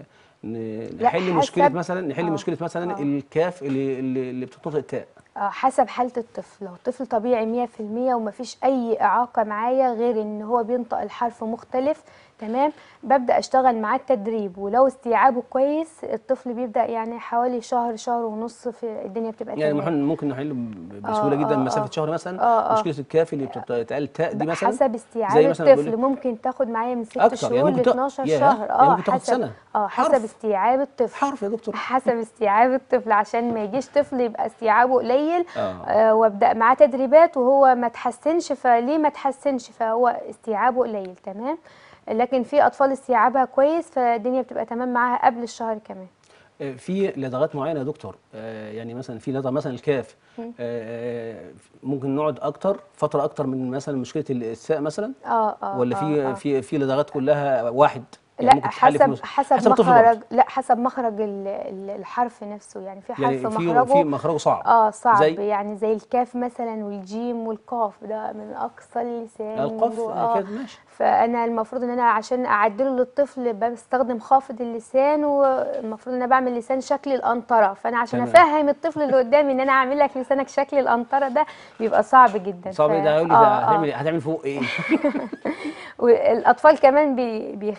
ن- لا، نحل مشكله حسب- مثلا نحل آه، مشكله مثلا آه. الكاف اللي اللي, اللي بتنطق التاء آه، حسب حالة الطفل لو الطفل طبيعي مية في المية ومفيش أي إعاقة معايا غير إن هو بينطق الحرف مختلف تمام ببدأ أشتغل معاه التدريب ولو استيعابه كويس الطفل بيبدأ يعني حوالي شهر شهر ونص في الدنيا بتبقى يعني تمام ممكن ممكن نحل ب- بسهوله آه، جدا آه، مسافه آه. شهر مثلا آه، آه. مشكله الكاف اللي بتتقال تاء دي مثلا حسب استيعاب زي مثلا بيقول الطفل ممكن تاخد معايا من ست أكتر، يعني شهور ممكن ل تا- 12 ياه، شهر يعني ممكن تاخد حسب سنة. اه حرف. حسب استيعاب الطفل حرف يا دكتور حسب استيعاب الطفل عشان ما يجيش طفل يبقى استيعابه قليل آه. آه وابدا معاه تدريبات وهو ما تحسنش فليه ما تحسنش فهو استيعابه قليل تمام لكن في اطفال استيعابها كويس فالدنيا بتبقى تمام معاها قبل الشهر كمان آه، في لدغات معينه يا دكتور آه، يعني مثلا في لدغه مثلا الكاف آه، آه، ممكن نقعد اكتر فتره اكتر من مثلا مشكله الساء مثلا اه اه ولا في آه آه. في في لدغات كلها واحد لا ممكن تتحل في حسب مس- حسب الطفل مخرج برضه. لا حسب مخرج ال- ال- الحرف نفسه يعني في حرف يعني في مخرجه في مخرجه صعب اه صعب زي؟ زي يعني زي الكاف مثلا والجيم والقاف ده من اقصى اللسان القاف و- آه. كده ماشي فانا المفروض ان انا عشان اعدله للطفل بستخدم خافض اللسان والمفروض ان انا بعمل لسان شكل القنطره فانا عشان تمام. افهم الطفل اللي قدامي ان انا اعمل لك لسانك شكل القنطره ده بيبقى صعب جدا صعب ف- ده هيقول لي آه، ده آه. هتعمل هتعمل فوق ايه والاطفال كمان بي- بيخافوا من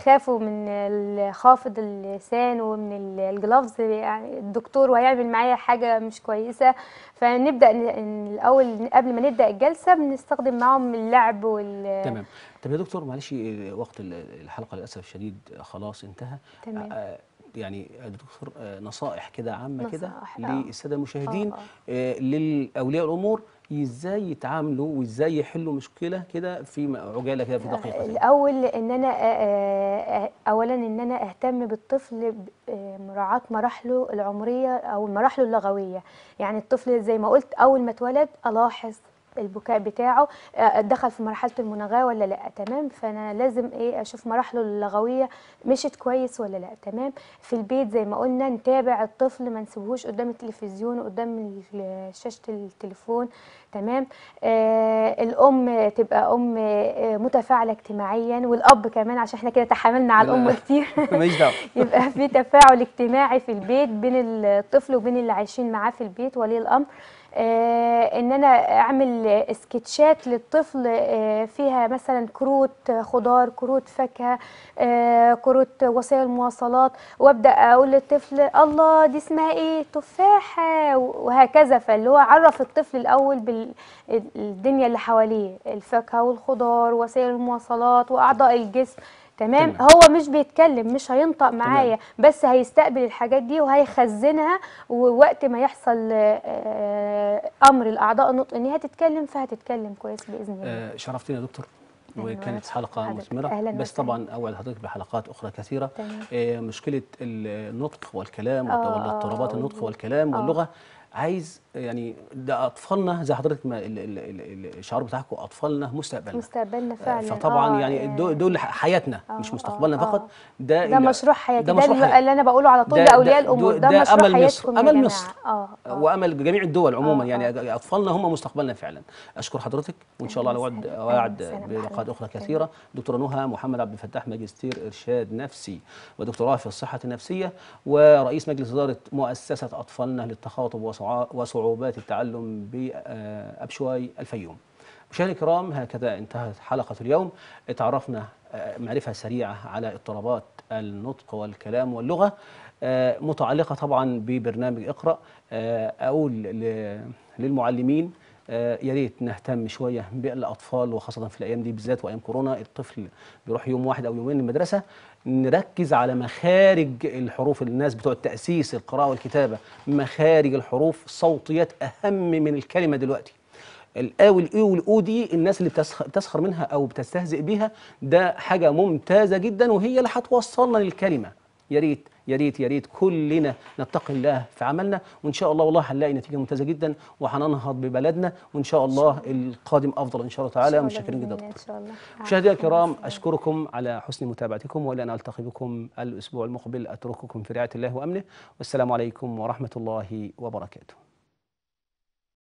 من ال- خافض اللسان ومن ال- الجلافز يعني الدكتور وهيعمل معايا حاجه مش كويسه فنبدا ن- ن- الاول قبل ما نبدا الجلسه بنستخدم معاهم اللعب وال تمام طب يا دكتور معلش آه، وقت ال- الحلقه للاسف الشديد آه، خلاص انتهى تمام. آه، يعني يا دكتور آه، نصائح كده عامه كده نصائح، آه. للساده المشاهدين آه، آه، للاولياء الامور ازاي يتعاملوا وازاي يحلوا مشكله كده في م- عجاله كده في دقيقه كده. الاول ان انا آه، آه، اولا ان انا اهتم بالطفل بمراعاه مراحله العمريه او مراحله اللغويه يعني الطفل زي ما قلت اول ما اتولد الاحظ البكاء بتاعه آه، دخل في مرحله المناغاه ولا لا تمام فانا لازم ايه اشوف مراحله اللغويه مشت كويس ولا لا تمام في البيت زي ما قلنا نتابع الطفل ما نسيبهوش قدام التلفزيون قدام ال- شاشه التليفون تمام آه الام تبقى ام آه متفاعله اجتماعيا والاب كمان عشان احنا كده تحاملنا على الام لا. كتير ماليش دعوه يبقى في تفاعل اجتماعي في البيت بين الطفل وبين اللي عايشين معاه في البيت ولي الامر آه ان انا اعمل سكتشات للطفل آه فيها مثلا كروت خضار كروت فاكهه آه كروت وسائل مواصلات وابدا اقول للطفل الله دي اسمها ايه تفاحه وهكذا فاللي هو عرف الطفل الاول بالدنيا اللي حواليه الفاكهه والخضار وسائل المواصلات واعضاء الجسم تمام تمام. هو مش بيتكلم مش هينطق معايا بس هيستقبل الحاجات دي وهيخزنها ووقت ما يحصل آه، امر الاعضاء النطق ان هي تتكلم فهتتكلم كويس باذن الله آه، شرفتنا يا دكتور أهلاً وكانت وسهلاً حلقة حضرتك. مثمرة أهلاً بس وسهلاً. طبعا أوعد حضرتك بحلقات أخرى كثيرة تمام. آه، مشكلة النطق والكلام آه، واضطرابات آه، النطق والكلام آه. واللغة عايز يعني ده أطفالنا زي حضرتك ما ال- ال- ال- الشعار بتاعكم أطفالنا مستقبلنا مستقبلنا آه، فعلا فطبعا آه، يعني آه، دول دول حياتنا مش آه، مستقبلنا آه، فقط آه. ده ده ال- مشروع حياتي ده, مشروع اللي- حياتي. اللي انا بقوله على طول ده- لاولياء ده- الامور ده ده, مشروع أمل مصر حياتكم يا أمل جماعه مصر اه اه وامل جميع الدول عموما آه، يعني اطفالنا هم مستقبلنا فعلا اشكر حضرتك وان شاء الله على وعد وسهلا. وعد أهلا وسهلا بلقاءات بحضرتك. اخرى كثيره دكتوره نهى محمد عبد الفتاح ماجستير ارشاد نفسي ودكتوراه في الصحه النفسيه ورئيس مجلس اداره مؤسسه اطفالنا للتخاطب وصعا- وصعوبات التعلم بابشواي الفيوم مشاهدينا الكرام هكذا انتهت حلقه اليوم اتعرفنا آه، معرفه سريعه على اضطرابات النطق والكلام واللغه آه، متعلقه طبعا ببرنامج اقرا آه، اقول ل- للمعلمين آه، يا ريت نهتم شويه بالاطفال وخاصه في الايام دي بالذات وايام كورونا الطفل بيروح يوم واحد او يومين المدرسه نركز على مخارج الحروف الناس بتوع التاسيس القراءه والكتابه مخارج الحروف الصوتيات اهم من الكلمه دلوقتي الا والاي والاو دي الناس اللي بتسخ- بتسخر منها او بتستهزئ بيها ده حاجه ممتازه جدا وهي اللي هتوصلنا للكلمه يا ريت يا ريت يا ريت كلنا نتقي الله في عملنا وان شاء الله والله هنلاقي نتيجه ممتازه جدا وهننهض ببلدنا وان شاء الله القادم افضل ان شاء الله تعالى إن شاء الله متشكرين بإذن جدا الله، ان شاء الله مشاهدينا عفواً. الكرام اشكركم على حسن متابعتكم والى ان التقي بكم الاسبوع المقبل اترككم في رعايه الله وامنه والسلام عليكم ورحمه الله وبركاته